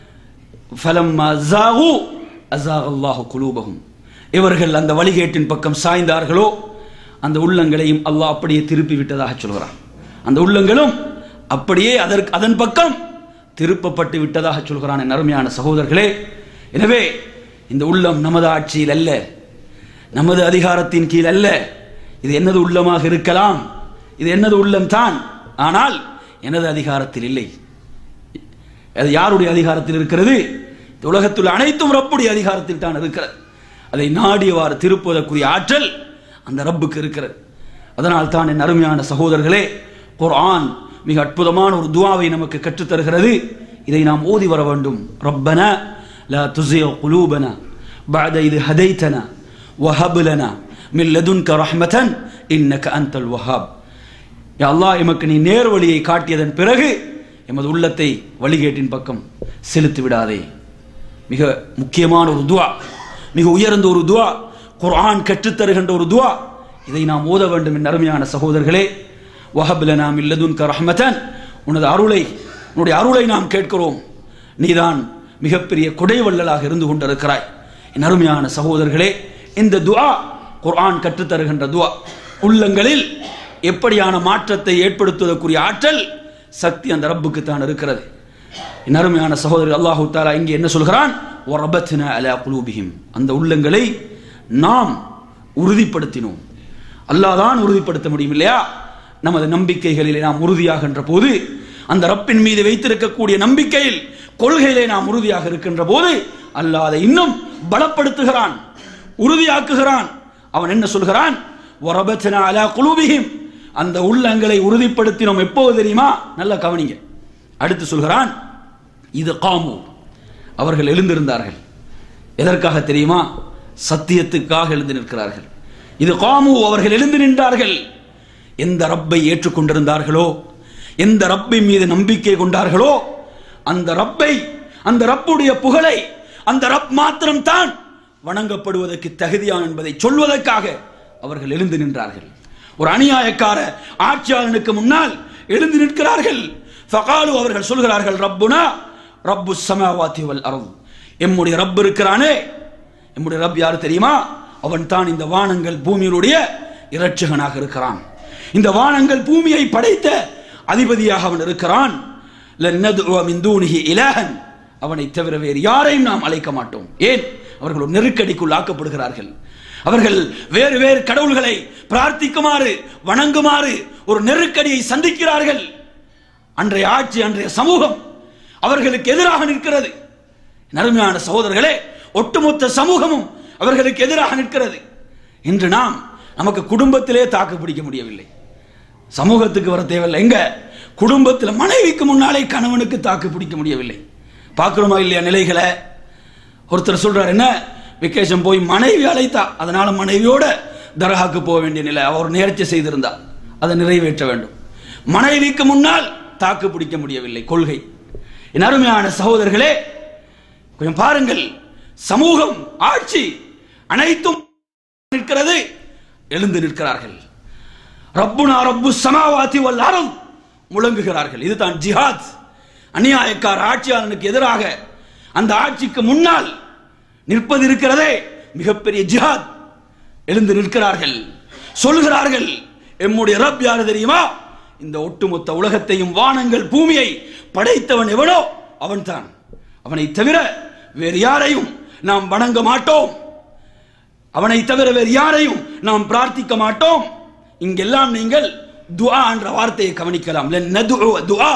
ஃபலம்மா ஜாகு அஸாக அல்லாஹு குலூபஹும் இவர்கள் அந்த வழிகேட்டின் பக்கம் சாய்ந்தார்களோ அந்த உள்ளங்களையும் அல்லாஹ் அப்படியே திருப்பி விட்டதாக சொல்கிறான் அந்த உள்ளங்களும் அப்படியே அதற்கு அதன் பக்கம் திருப்பப்பட்டு விட்டதாக சொல்கிறான் என் அருமையான சகோதரர்களே எனவே இந்த உள்ளம் நமது ஆட்சியில் அல்ல நமது அதிகாரத்தின் கீழ் அல்ல இது எனது உள்ளமாக இருக்கலாம் இது எனது உள்ளம் தான் ஆனால் எனது அதிகாரத்தில் இல்லை அது யாருடைய அதிகாரத்தில் இருக்கிறது இந்த உலகத்தில் அனைத்தும் ரப்புடைய அதிகாரத்தில் தான் இருக்கிறது அதை நாடியவாறு திருப்புவதற்குரிய ஆற்றல் அந்த ரப்புக்கு இருக்கிறது அதனால் தான் என் அருமையான சகோதரர்களே குர்ஆன் மிக அற்புதமான ஒரு துவாவை நமக்கு கற்றுத் தருகிறது இதை நாம் ஓதி வர வேண்டும் ரப்பன லா துஸிய குலூபனா بعد إذ هديتنا وهب لنا من لدنك رحمة إنك أنت الوهاب யா அல்லாஹ் எமக்கு நீ நேர் வழியை காட்டியதன் பிறகு எமது உள்ளத்தை வழிகேட்டின் பக்கம் செலுத்தி விடாதே மிக முக்கியமான ஒரு துவா மிக உயர்ந்த ஒரு துவா குர்ஆன் கற்றுத் தருகின்ற ஒரு துவா இதை நாம் ஓத வேண்டும் என் அருமையான சகோதரர்களே வஹப்ல நாம் இல்லதுன்க ரஹ்மதன் உனது அருளை உன்னுடைய அருளை நாம் கேட்கிறோம் நீதான் மிகப்பெரிய கொடை வள்ளலாக இருந்து கொண்டிருக்கிறாய் என் அருமையான சகோதரர்களே இந்த துஆ குர்ஆன் கற்றுத் தருகின்ற துஆ உள்ளங்களில் எப்படியான மாற்றத்தை ஏற்படுத்துவதற்குரிய ஆற்றல் சக்தி அந்த ரப்புக்கு தான் இருக்கிறது என் அருமையான சகோதரர் அல்லாஹு தாலா இங்கே என்ன சொல்கிறான் "வரபத்னா அலா குலூபிஹிம்." அந்த உள்ளங்களை நாம் உறுதிப்படுத்தினோம் அல்லாஹ் தான் உறுதிப்படுத்த முடியும் இல்லையா நமது நம்பிக்கைகளிலே நாம் உறுதியாகின்ற போது அந்த ரப்பின் மீது வைத்திருக்கக்கூடிய நம்பிக்கையில் கொள்கையிலே நாம் உறுதியாக இருக்கின்ற போது அல்லாஹ் அதை இன்னும் பலப்படுத்துகிறான் உறுதியாக்குகிறான் அவன் என்ன சொல்கிறான் "வரபத்னா அலா குலூபிஹிம்." அந்த உள்ளங்களை உறுதிப்படுத்தினோம் எப்போது தெரியுமா நல்லா கவனிங்க அடுத்து சொல்கிறான் இது காமு அவர்கள் எழுந்திருந்தார்கள் எதற்காக தெரியுமா சத்தியத்துக்காக எழுந்து நிற்கிறார்கள் இது காமு அவர்கள் எழுந்து நின்றார்கள் எந்த ரப்பை ஏற்றுக்கொண்டிருந்தார்களோ எந்த ரப்பின் மீது நம்பிக்கை கொண்டார்களோ அந்த ரப்பை அந்த ரப்புடைய புகழை அந்த ரப் மாத்திரம்தான் வணங்கப்படுவதற்கு தகுதியான் என்பதை சொல்வதற்காக அவர்கள் எழுந்து நின்றார்கள் ஒரு அநியாயக்கார ஆட்சியாளனுக்கு முன்னால் எழுந்து நிற்கிறார்கள் ஃபகாலு அவர்கள் சொல்கிறார்கள் ரப்புனா ரப்பு சமாவாத்தி வல் அருள் எம்முடைய ரப் இருக்கிறானே எம்முடைய ரப் யாரு தெரியுமா அவன் தான் இந்த வானங்கள் பூமியினுடைய இரட்சகனாக இருக்கிறான் இந்த வானங்கள் பூமியை படைத்த அதிபதியாக அவன் இருக்கிறான் லன்னதுவ மின் தூனிஹி இலஹன் அவனை தவிர வேறு யாரையும் நாம் அழைக்க மாட்டோம் ஏன் அவர்கள் ஒரு நெருக்கடிக்குள் ஆக்கப்படுகிறார்கள் அவர்கள் வேறு வேறு கடவுள்களை பிரார்த்திக்குமாறு வணங்குமாறு ஒரு நெருக்கடியை சந்திக்கிறார்கள் அன்றைய ஆட்சி அன்றைய சமூகம் அவர்களுக்கு எதிராக நிற்கிறது நறுமையான சகோதரர்களே ஒட்டுமொத்த சமூகமும் அவர்களுக்கு எதிராக நிற்கிறது இன்று நாம் நமக்கு குடும்பத்திலே தாக்கு பிடிக்க முடியவில்லை சமூகத்துக்கு வர தேவையில்லை எங்க குடும்பத்தில் மனைவிக்கு முன்னாலே கணவனுக்கு தாக்கு பிடிக்க முடியவில்லை பார்க்கிறோமா இல்லையா நிலைகளை ஒருத்தர் சொல்றார் என்ன வெக்கேஷன் போய் மனைவி அழைத்தா அதனால மனைவியோட தர்காக்கு போக வேண்டிய நிலை அவர் நேர்ச்சி செய்திருந்தா அதை நிறைவேற்ற வேண்டும் மனைவிக்கு முன்னால் தாக்கு பிடிக்க முடியவில்லை கொள்கை என் அருமையான சகோதரர்களே கொஞ்சம் பாருங்கள் சமூகம் ஆட்சி அனைத்தும் நிற்கிறது எழுந்து நிற்கிறார்கள் ரப்புனா ரப்பு சமாவாதி வல் அருள் முழங்குகிறார்கள் இதுதான் ஜிஹாத் அநியாயக்கார ஆட்சியாளனுக்கு எதிராக அந்த ஆட்சிக்கு முன்னால் நிற்பது இருக்கிறதே மிகப்பெரிய ஜிஹாத் எழுந்து நிற்கிறார்கள் சொல்கிறார்கள் எம்முடைய ரப் யாரு தெரியுமா இந்த ஒட்டுமொத்த உலகத்தையும் வானங்கள் பூமியை படைத்தவன் எவனோ அவன்தான் அவனை தவிர வேறு யாரையும் நாம் வணங்க மாட்டோம் அவனை தவிர வேறு யாரையும் நாம் பிரார்த்திக்க மாட்டோம் இங்கெல்லாம் நீங்கள் துஆ என்ற வார்த்தையை கவனிக்கலாம் லன் நதுஉ துஆ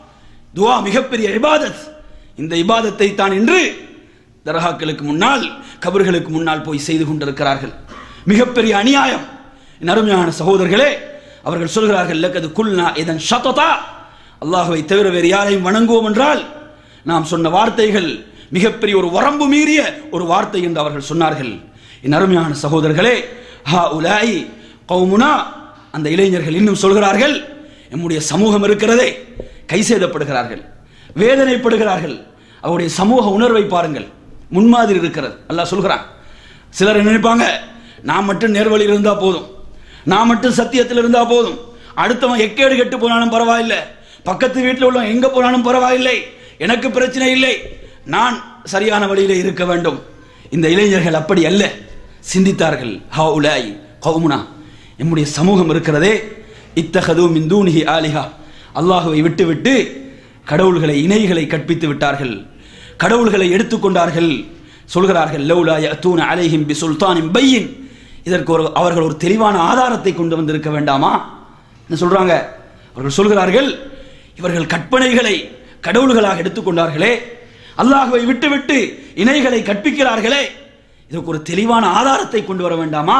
துஆ மிகப்பெரிய இபாதத் இந்த இபாதத்தை தான் இன்று தர்காக்களுக்கு முன்னால் கபர்களுக்கு முன்னால் போய் செய்து கொண்டிருக்கிறார்கள் மிகப்பெரிய அநியாயம் என் அருமையான சகோதரர்களே அவர்கள் சொல்கிறார்கள் லக்கது குல்னா இதன் ஷத்ததா அல்லாஹ்வை தவிர வேறு யாரையும் வணங்குவோம் என்றால் நாம் சொன்ன வார்த்தைகள் மிகப்பெரிய ஒரு வரம்பு மீறிய ஒரு வார்த்தை என்று அவர்கள் சொன்னார்கள் என் அருமையான சகோதரர்களே ஹா உலாய் கௌமுனா அந்த இளைஞர்கள் இன்னும் சொல்கிறார்கள் நம்முடைய சமூகம் இருக்கிறதே கை சேதப்படுகிறார்கள் வேதனைப்படுகிறார்கள் அவருடைய சமூக உணர்வை பாருங்கள் முன்மாதிரி இருக்கிறது அல்லாஹ் சொல்கிறான் சிலர் என்ன நினைப்பாங்க நான் மட்டும் நேர்வழியில் இருந்தா போதும் நான் மட்டும் சத்தியத்தில் இருந்தா போதும் அடுத்தவன் எக்கேடு கெட்டு போனாலும் பரவாயில்லை பக்கத்து வீட்டில் உள்ளவன் எங்க போனாலும் பரவாயில்லை எனக்கு பிரச்சனை இல்லை நான் சரியான வழியிலே இருக்க வேண்டும் இந்த இளைஞர்கள் அப்படி அல்ல சிந்தித்தார்கள் ஹா உலாய் கௌமுனா நம்முடைய சமூகம் இருக்கிறதே இத்தகது மின் தூனிஹி ஆலிஹா அல்லாஹுவை விட்டுவிட்டு கடவுள்களை இணைகளை கற்பித்து விட்டார்கள் கடவுள்களை எடுத்துக்கொண்டார்கள் சொல்கிறார்கள் லௌலா யஅத்தூன அலைஹிம் பி சுல்தானின் பையின் இதற்கு ஒரு அவர்கள் ஒரு தெளிவான ஆதாரத்தை கொண்டு வந்திருக்க வேண்டாமா என்ன சொல்றாங்க அவர்கள் சொல்கிறார்கள் இவர்கள் கற்பனைகளை கடவுள்களாக எடுத்துக்கொண்டார்களே அல்லாஹுவை விட்டுவிட்டு இணைகளை கற்பிக்கிறார்களே இதற்கு ஒரு தெளிவான ஆதாரத்தை கொண்டு வர வேண்டாமா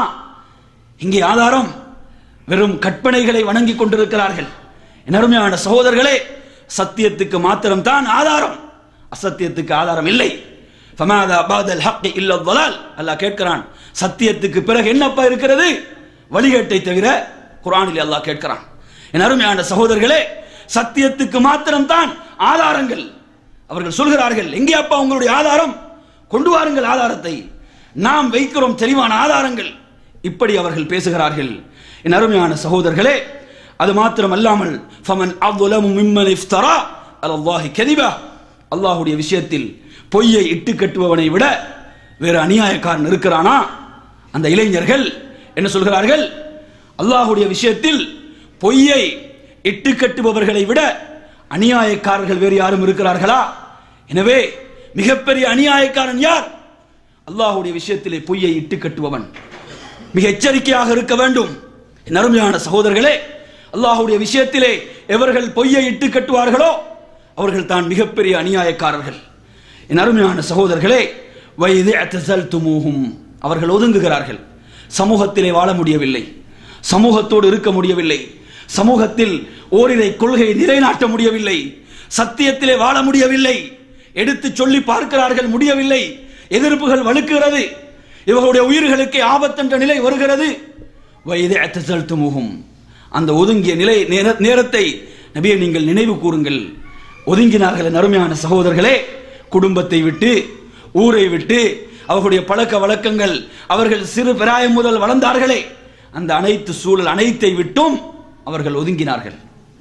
இங்கே ஆதாரம் வெறும் கற்பனைகளை வணங்கி கொண்டிருக்கிறார்கள் என் அருமையான சகோதரர்களே சத்தியத்துக்கு மாத்திரம்தான் ஆதாரம் அசத்தியத்துக்கு ஆதாரம் இல்லை ஃபமாதா பாதல் ஹக்கி இல்ல வலால் அல்லாஹ் கேட்கிறான் சத்தியத்துக்கு பிறகு என்னப்பா இருக்கிறது வழிகேட்டை தவிர குரானில் அல்லாஹ் கேட்கிறான் என் அருமையான சகோதரர்களே சத்தியத்துக்கு மாத்திரம்தான் ஆதாரங்கள் அவர்கள் சொல்கிறார்கள் எங்கே அப்பா உங்களுடைய ஆதாரம் கொண்டு வாருங்கள் ஆதாரத்தை நாம் வைக்கிறோம் தெளிவான ஆதாரங்கள் இப்படி அவர்கள் பேசுகிறார்கள் என் அருமையான சகோதரர்களே அது மாத்திரம் அல்லாமல் ஃபமன் அவ்வுலமு மிம்மன் இஃப்தரா அலல்லாஹி கதிபா அல்லாஹ்வுடைய விஷயத்தில் பொய்யை இட்டு கட்டுபவனை விட வேறு அநியாயக்காரன் இருக்கிறானா அந்த இளைஞர்கள் என்ன சொல்கிறார்கள் அல்லாஹ்வுடைய விஷயத்தில் பொய்யை இட்டு கட்டுபவர்களை விட அநியாயக்காரர்கள் வேறு யாரும் இருக்கிறார்களா எனவே மிகப்பெரிய அநியாயக்காரன் யார் அல்லாஹ்வுடைய விஷயத்திலே பொய்யை இட்டு கட்டுபவன் மிக எச்சரிக்கையாக இருக்க வேண்டும் என் அருமையான சகோதரர்களே அல்லாஹ்வுடைய விஷயத்திலே எவர்கள் பொய்யை இட்டு கட்டுவார்களோ அவர்கள் தான் மிகப்பெரிய அநியாயக்காரர்கள் என் அருமையான சகோதரர்களே வயது அத்தசல்துமூஹும் அவர்கள் ஒதுங்குகிறார்கள் சமூகத்திலே வாழ முடியவில்லை சமூகத்தோடு இருக்க முடியவில்லை சமூகத்தில் ஓரிரை கொள்கையை நிலைநாட்ட முடியவில்லை சத்தியத்திலே வாழ முடியவில்லை எடுத்து சொல்லி பார்க்கிறார்கள் முடியவில்லை எதிர்ப்புகள் வலுக்கிறது இவர்களுடைய உயிர்களுக்கு ஆபத்தென்ற நிலை வருகிறது வயது அத்தசல்துமூஹும் அந்த ஒதுங்கிய நிலை நேர- நேரத்தை நபியை நீங்கள் நினைவு கூறுங்கள் ஒதுங்கினார்கள் என் அருமையான சகோதரர்களே குடும்பத்தை விட்டு ஊரை விட்டு அவர்களுடைய பழக்க வழக்கங்கள் அவர்கள் சிறு பிராயம் முதல் வளர்ந்தார்களே அந்த அனைத்து சூழல் அனைத்தை விட்டும் அவர்கள் ஒதுங்கினார்கள்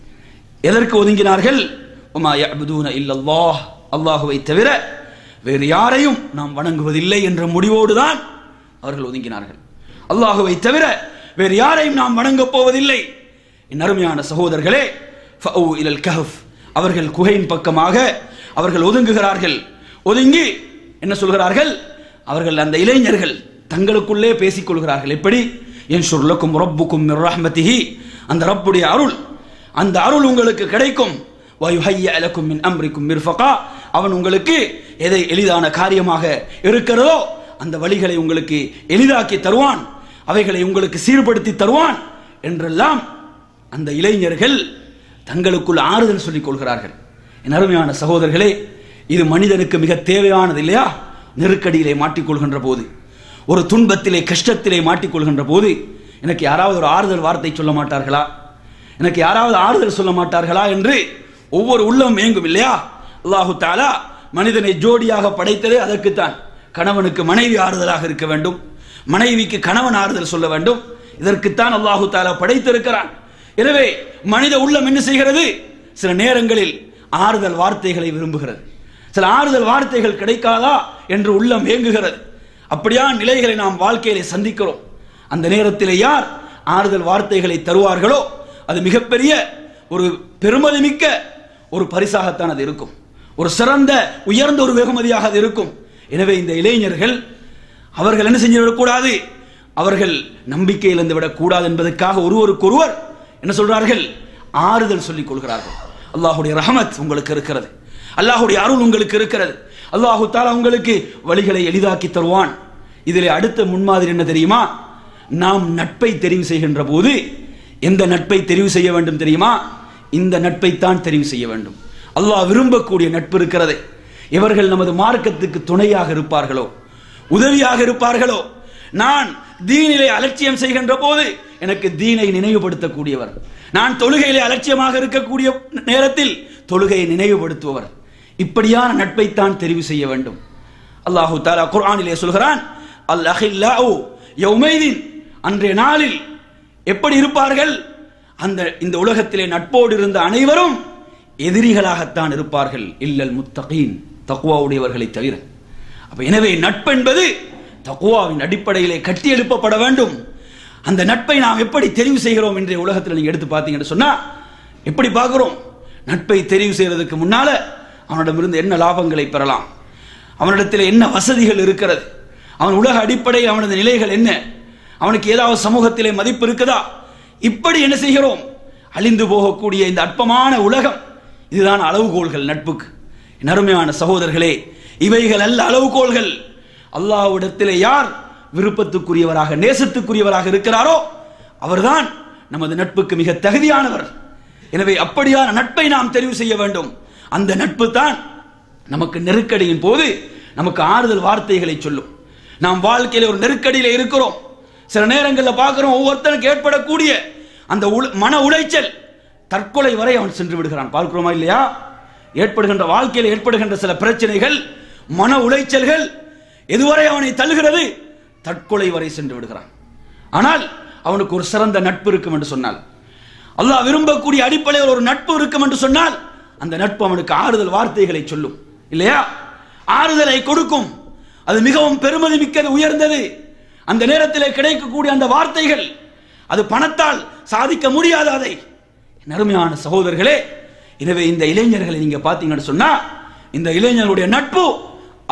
எதற்கு ஒதுங்கினார்கள் உமா யஅபுதூன இல்லல்லாஹ் அல்லாஹுவை தவிர வேறு யாரையும் நாம் வணங்குவதில்லை என்ற முடிவோடு தான் அவர்கள் ஒதுங்கினார்கள் அல்லாஹுவை தவிர வேறு யாரையும் நாம் வணங்கப் போவதில்லை என் அருமையான சகோதரர்களே ஃபஅு இலல் கஹஃப் அவர்கள் குகையின் பக்கமாக அவர்கள் ஒதுங்குகிறார்கள் ஒதுங்கி என்ன சொல்கிறார்கள் அவர்கள் அந்த இளைஞர்கள் தங்களுக்குள்ளே பேசிக் கொள்கிறார்கள் எப்படி என் சொல்லக்கும் ரப்புக்கும் மிர் ரஹ்மதிஹி அந்த ரப்புடைய அருள் அந்த அருள் உங்களுக்கு கிடைக்கும் வயுஹய்ய லக்கும் மின் அம்ரிக்கும் மிர்ஃபகா அவன் உங்களுக்கு எதை எளிதான காரியமாக இருக்கிறதோ அந்த வழிகளை உங்களுக்கு எளிதாக்கி தருவான் அவைகளை உங்களுக்கு சீர்படுத்தி தருவான் என்றெல்லாம் அந்த இளைஞர்கள் தங்களுக்குள் ஆறுதல் சொல்லிக் கொள்கிறார்கள் என் அருமையான சகோதரர்களே இது மனிதனுக்கு மிக தேவையானது இல்லையா நெருக்கடியிலே மாட்டிக்கொள்கின்ற போது ஒரு துன்பத்திலே கஷ்டத்திலே மாட்டிக்கொள்கின்ற போது எனக்கு யாராவது ஒரு ஆறுதல் வார்த்தை சொல்ல மாட்டார்களா எனக்கு யாராவது ஆறுதல் சொல்ல மாட்டார்களா என்று ஒவ்வொரு உள்ளம் ஏங்கும் இல்லையா அல்லாஹு தாலா மனிதனை ஜோடியாக படைத்ததே அதற்குத்தான் கணவனுக்கு மனைவி ஆறுதலாக இருக்க வேண்டும் மனைவிக்கு கணவன் ஆறுதல் சொல்ல வேண்டும் இதற்குத்தான் அல்லாஹு தாலா படைத்திருக்கிறான் எனவே மனித உள்ளம் என்ன செய்கிறது சில நேரங்களில் ஆறுதல் வார்த்தைகளை விரும்புகிறது சில ஆறுதல் வார்த்தைகள் கிடைக்காதா என்று உள்ளம் ஏங்குகிறது அப்படியா நிலைகளை நாம் வாழ்க்கையிலே சந்திக்கிறோம் அந்த நேரத்தில் யார் ஆறுதல் வார்த்தைகளை தருவார்களோ அது மிகப்பெரிய ஒரு பெருமதிமிக்க ஒரு பரிசாகத்தான் அது இருக்கும் ஒரு சிறந்த உயர்ந்த ஒரு வெகுமதியாக அது இருக்கும் எனவே இந்த இளைஞர்கள் அவர்கள் என்ன செஞ்சு விடக்கூடாது அவர்கள் நம்பிக்கையிலிருந்து விடக்கூடாது என்பதற்காக ஒருவருக்கொருவர் என்ன சொல்றார்கள் ஆறுதல் சொல்லிக் கொள்கிறார்கள் அல்லாஹுடைய ரஹமத் உங்களுக்கு இருக்கிறது அல்லாஹுடைய அருள் உங்களுக்கு இருக்கிறது அல்லாஹு தாலா உங்களுக்கு வழிகளை எளிதாக்கி தருவான் இதிலே அடுத்த முன்மாதிரி என்ன தெரியுமா நாம் நட்பை தெரிவு செய்கின்ற போது எந்த நட்பை தெரிவு செய்ய வேண்டும் தெரியுமா இந்த நட்பை தான் தெரிவு செய்ய வேண்டும் அல்லாஹ் விரும்பக்கூடிய நட்பு இருக்கிறது இவர்கள் நமது மார்க்கத்துக்கு துணையாக இருப்பார்களோ உதவியாக இருப்பார்களோ நான் தீனிலே அலட்சியம் செய்கின்ற போது எனக்கு தீனை நினைவுபடுத்தக்கூடியவர் நான் தொழுகையிலே அலட்சியமாக இருக்கக்கூடிய நேரத்தில் தொழுகையை நினைவுபடுத்துபவர் இப்படியான நட்பைத்தான் தெரிவு செய்ய வேண்டும் அல்லாஹு தாலா குர்ஆனிலே சொல்கிறான் அல் அஹில்லாஹு யௌமைதீன் அன்றைய நாளில் எப்படி இருப்பார்கள் அந்த இந்த உலகத்திலே நட்போடு இருந்த அனைவரும் எதிரிகளாகத்தான் இருப்பார்கள் இல்லல் முத்தகீன் தக்குவா உடையவர்களை தவிர அப்ப எனவே நட்பு என்பது தக்குவாவின் அடிப்படையிலே கட்டி எழுப்பப்பட வேண்டும் அந்த நட்பை நாம் எப்படி தெரிவு செய்கிறோம் இன்றைய உலகத்தில் நீங்க எடுத்து பார்த்தீங்கன்னு சொன்னா எப்படி பார்க்கிறோம் நட்பை தெரிவு செய்யறதுக்கு முன்னால அவனிடமிருந்து என்ன லாபங்களை பெறலாம் அவனிடத்தில் என்ன வசதிகள் இருக்கிறது அவன் உலக அடிப்படையில் அவனது நிலைகள் என்ன அவனுக்கு ஏதாவது சமூகத்திலே மதிப்பு இருக்குதா இப்படி என்ன செய்கிறோம் அழிந்து போகக்கூடிய இந்த அற்பமான உலகம் இதுதான் அளவுகோல்கள் நட்புக்கு என் அருமையான சகோதரர்களே இவைகள் அல்ல அளவுகோல்கள் அல்லாஹ்விடத்திலே யார் விருப்பத்துக்குரியவராக நேசத்துக்குரியவராக இருக்கிறாரோ அவர்தான் நமது நட்புக்கு மிக தகுதியானவர் எனவே அப்படியான நட்பை நாம் தெரிவு செய்ய வேண்டும் அந்த நட்பு தான் நமக்கு நெருக்கடியின் போது நமக்கு ஆறுதல் வார்த்தைகளை சொல்லும் நாம் வாழ்க்கையில ஒரு நெருக்கடியில இருக்கிறோம் சில நேரங்களில் பார்க்கிறோம் ஒவ்வொருத்தனுக்கு ஏற்படக்கூடிய அந்த உள- மன உளைச்சல் தற்கொலை வரை அவன் சென்று விடுகிறான் பார்க்கிறோமா இல்லையா ஏற்படுகின்ற வாழ்க்கையில் ஏற்படுகின்ற சில பிரச்சனைகள் மன உளைச்சல்கள் எதுவரை அவனை தள்ளுகிறது தற்கொலை வரை சென்று விடுகிறான் ஆனால் அவனுக்கு ஒரு சிறந்த நட்பு இருக்கும் என்று சொன்னால் அல்லாஹ் விரும்பக்கூடிய அடிப்படையில் ஒரு நட்பு இருக்கும் என்று சொன்னால் அந்த நட்பு அவனுக்கு ஆறுதல் வார்த்தைகளை சொல்லும் இல்லையா ஆறுதலை கொடுக்கும் அது மிகவும் பெருமதி மிக்கது உயர்ந்தது அந்த நேரத்திலே கிடைக்கக்கூடிய அந்த வார்த்தைகள் அது பணத்தால் சாதிக்க முடியாத அதை என் அருமையான சகோதரர்களே எனவே இந்த இளைஞர்களை நீங்க பார்த்தீங்கன்னு சொன்னா இந்த இளைஞர்களுடைய நட்பு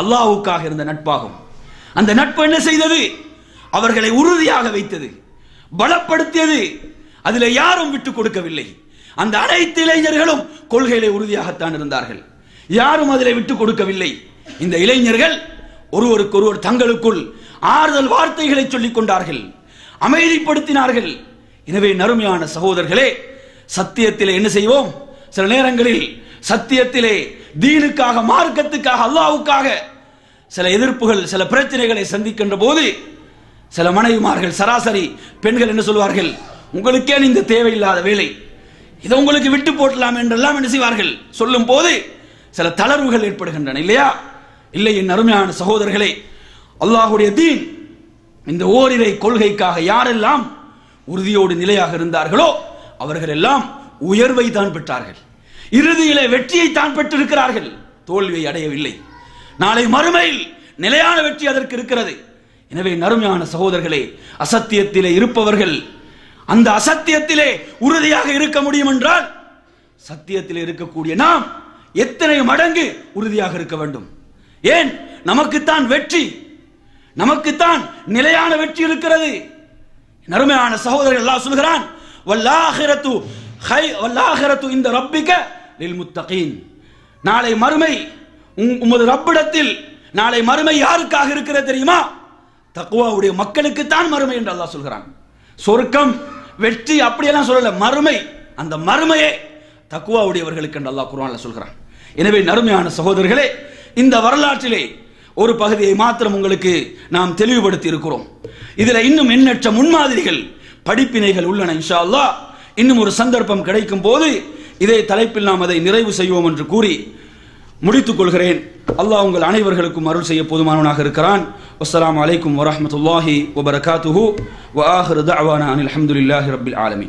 அல்லாஹ்வுக்காக இருந்த நட்பாகும் அந்த நட்பு என்ன செய்தது அவர்களை உறுதியாக வைத்தது பலப்படுத்தியது அதில் யாரும் விட்டு கொடுக்கவில்லை அந்த அனைத்து இளைஞர்களும் கொள்கையிலே உறுதியாகத்தான் இருந்தார்கள் யாரும் அதில் விட்டு கொடுக்கவில்லை இந்த இளைஞர்கள் ஒருவருக்கு ஒருவர் தங்களுக்குள் ஆறுதல் வார்த்தைகளை சொல்லிக் கொண்டார்கள் அமைதிப்படுத்தினார்கள் எனவே நறுமையான சகோதரர்களே சத்தியத்திலே என்ன செய்வோம் சில நேரங்களில் சத்தியத்திலே தீனுக்காக மார்க்கத்துக்காக அல்லாவுக்காக சில எதிர்ப்புகள் சில பிரச்சனைகளை சந்திக்கின்ற போது சில மனைவிமார்கள் சராசரி பெண்கள் என்ன சொல்வார்கள் உங்களுக்கே இந்த தேவையில்லாத வேலை இதை உங்களுக்கு விட்டு போட்டலாம் என்றெல்லாம் என்ன செய்வார்கள் சொல்லும் போது சில தளர்வுகள் ஏற்படுகின்றன இல்லையா இல்லை என் அருமையான சகோதரர்களே அல்லாஹுடைய தீன் இந்த ஓரிரை கொள்கைக்காக யாரெல்லாம் உறுதியோடு நிலையாக இருந்தார்களோ அவர்கள் எல்லாம் உயர்வை தான் பெற்றார்கள் இறுதியிலே வெற்றியை தான் பெற்றிருக்கிறார்கள் தோல்வியை அடையவில்லை நாளை மறுமையில் நிலையான வெற்றி அதற்கு இருக்கிறது எனவே நறுமையான சகோதரர்களே அசத்தியத்திலே இருப்பவர்கள் அந்த அசத்தியத்திலே உறுதியாக இருக்க முடியும் என்றால் சத்தியத்திலே இருக்கக்கூடிய நாம் எத்தனை மடங்கு உறுதியாக இருக்க வேண்டும் ஏன் நமக்குத்தான் வெற்றி நமக்குத்தான் நிலையான வெற்றி இருக்கிறது நறுமையான சகோதரர்கள் அல்லாஹ் சொல்கிறான் வல்லாஹிரத்து ஹை வல்லாஹிரத்து இந்த ரப்பிக்க லில் முத்தகீன் நாளை மறுமை உம்- உமது ரப்பிடத்தில் நாளை மறுமை யாருக்காக இருக்கிறது தெரியுமா தக்குவாவுடைய மக்களுக்குத்தான் மறுமை என்று அல்லாஹ் சொல்கிறான் சொர்க்கம் வெற்றி அப்படியெல்லாம் சொல்லல மறுமை அந்த மறுமையே தக்குவாவுடையவர்களுக்கு என்று அல்லாஹ் குர்ஆன்ல சொல்கிறான் எனவே நறுமையான சகோதரர்களே இந்த வரலாற்றிலே ஒரு பகுதியை மாத்திரம் உங்களுக்கு நாம் தெளிவுபடுத்தி இருக்கிறோம் இதுல இன்னும் எண்ணற்ற முன்மாதிரிகள் படிப்பினைகள் உள்ளன இன்ஷா அல்லாஹ் இன்னும் ஒரு சந்தர்ப்பம் கிடைக்கும் போது இதே தலைப்பில் நாம் அதை நிறைவு செய்வோம் என்று கூறி முடித்துக் கொள்கிறேன் அல்லாஹ் உங்கள் அனைவர்களுக்கும் அருள் செய்ய போதுமானவனாக இருக்கிறான் அஸ்ஸலாமு அலைக்கும் வரஹ்மத்துல்லாஹி வபரகாத்துஹு வ ஆஹிரு தஅவானா அனில் ஹம்துலில்லாஹி ரப்பில் ஆலமீன்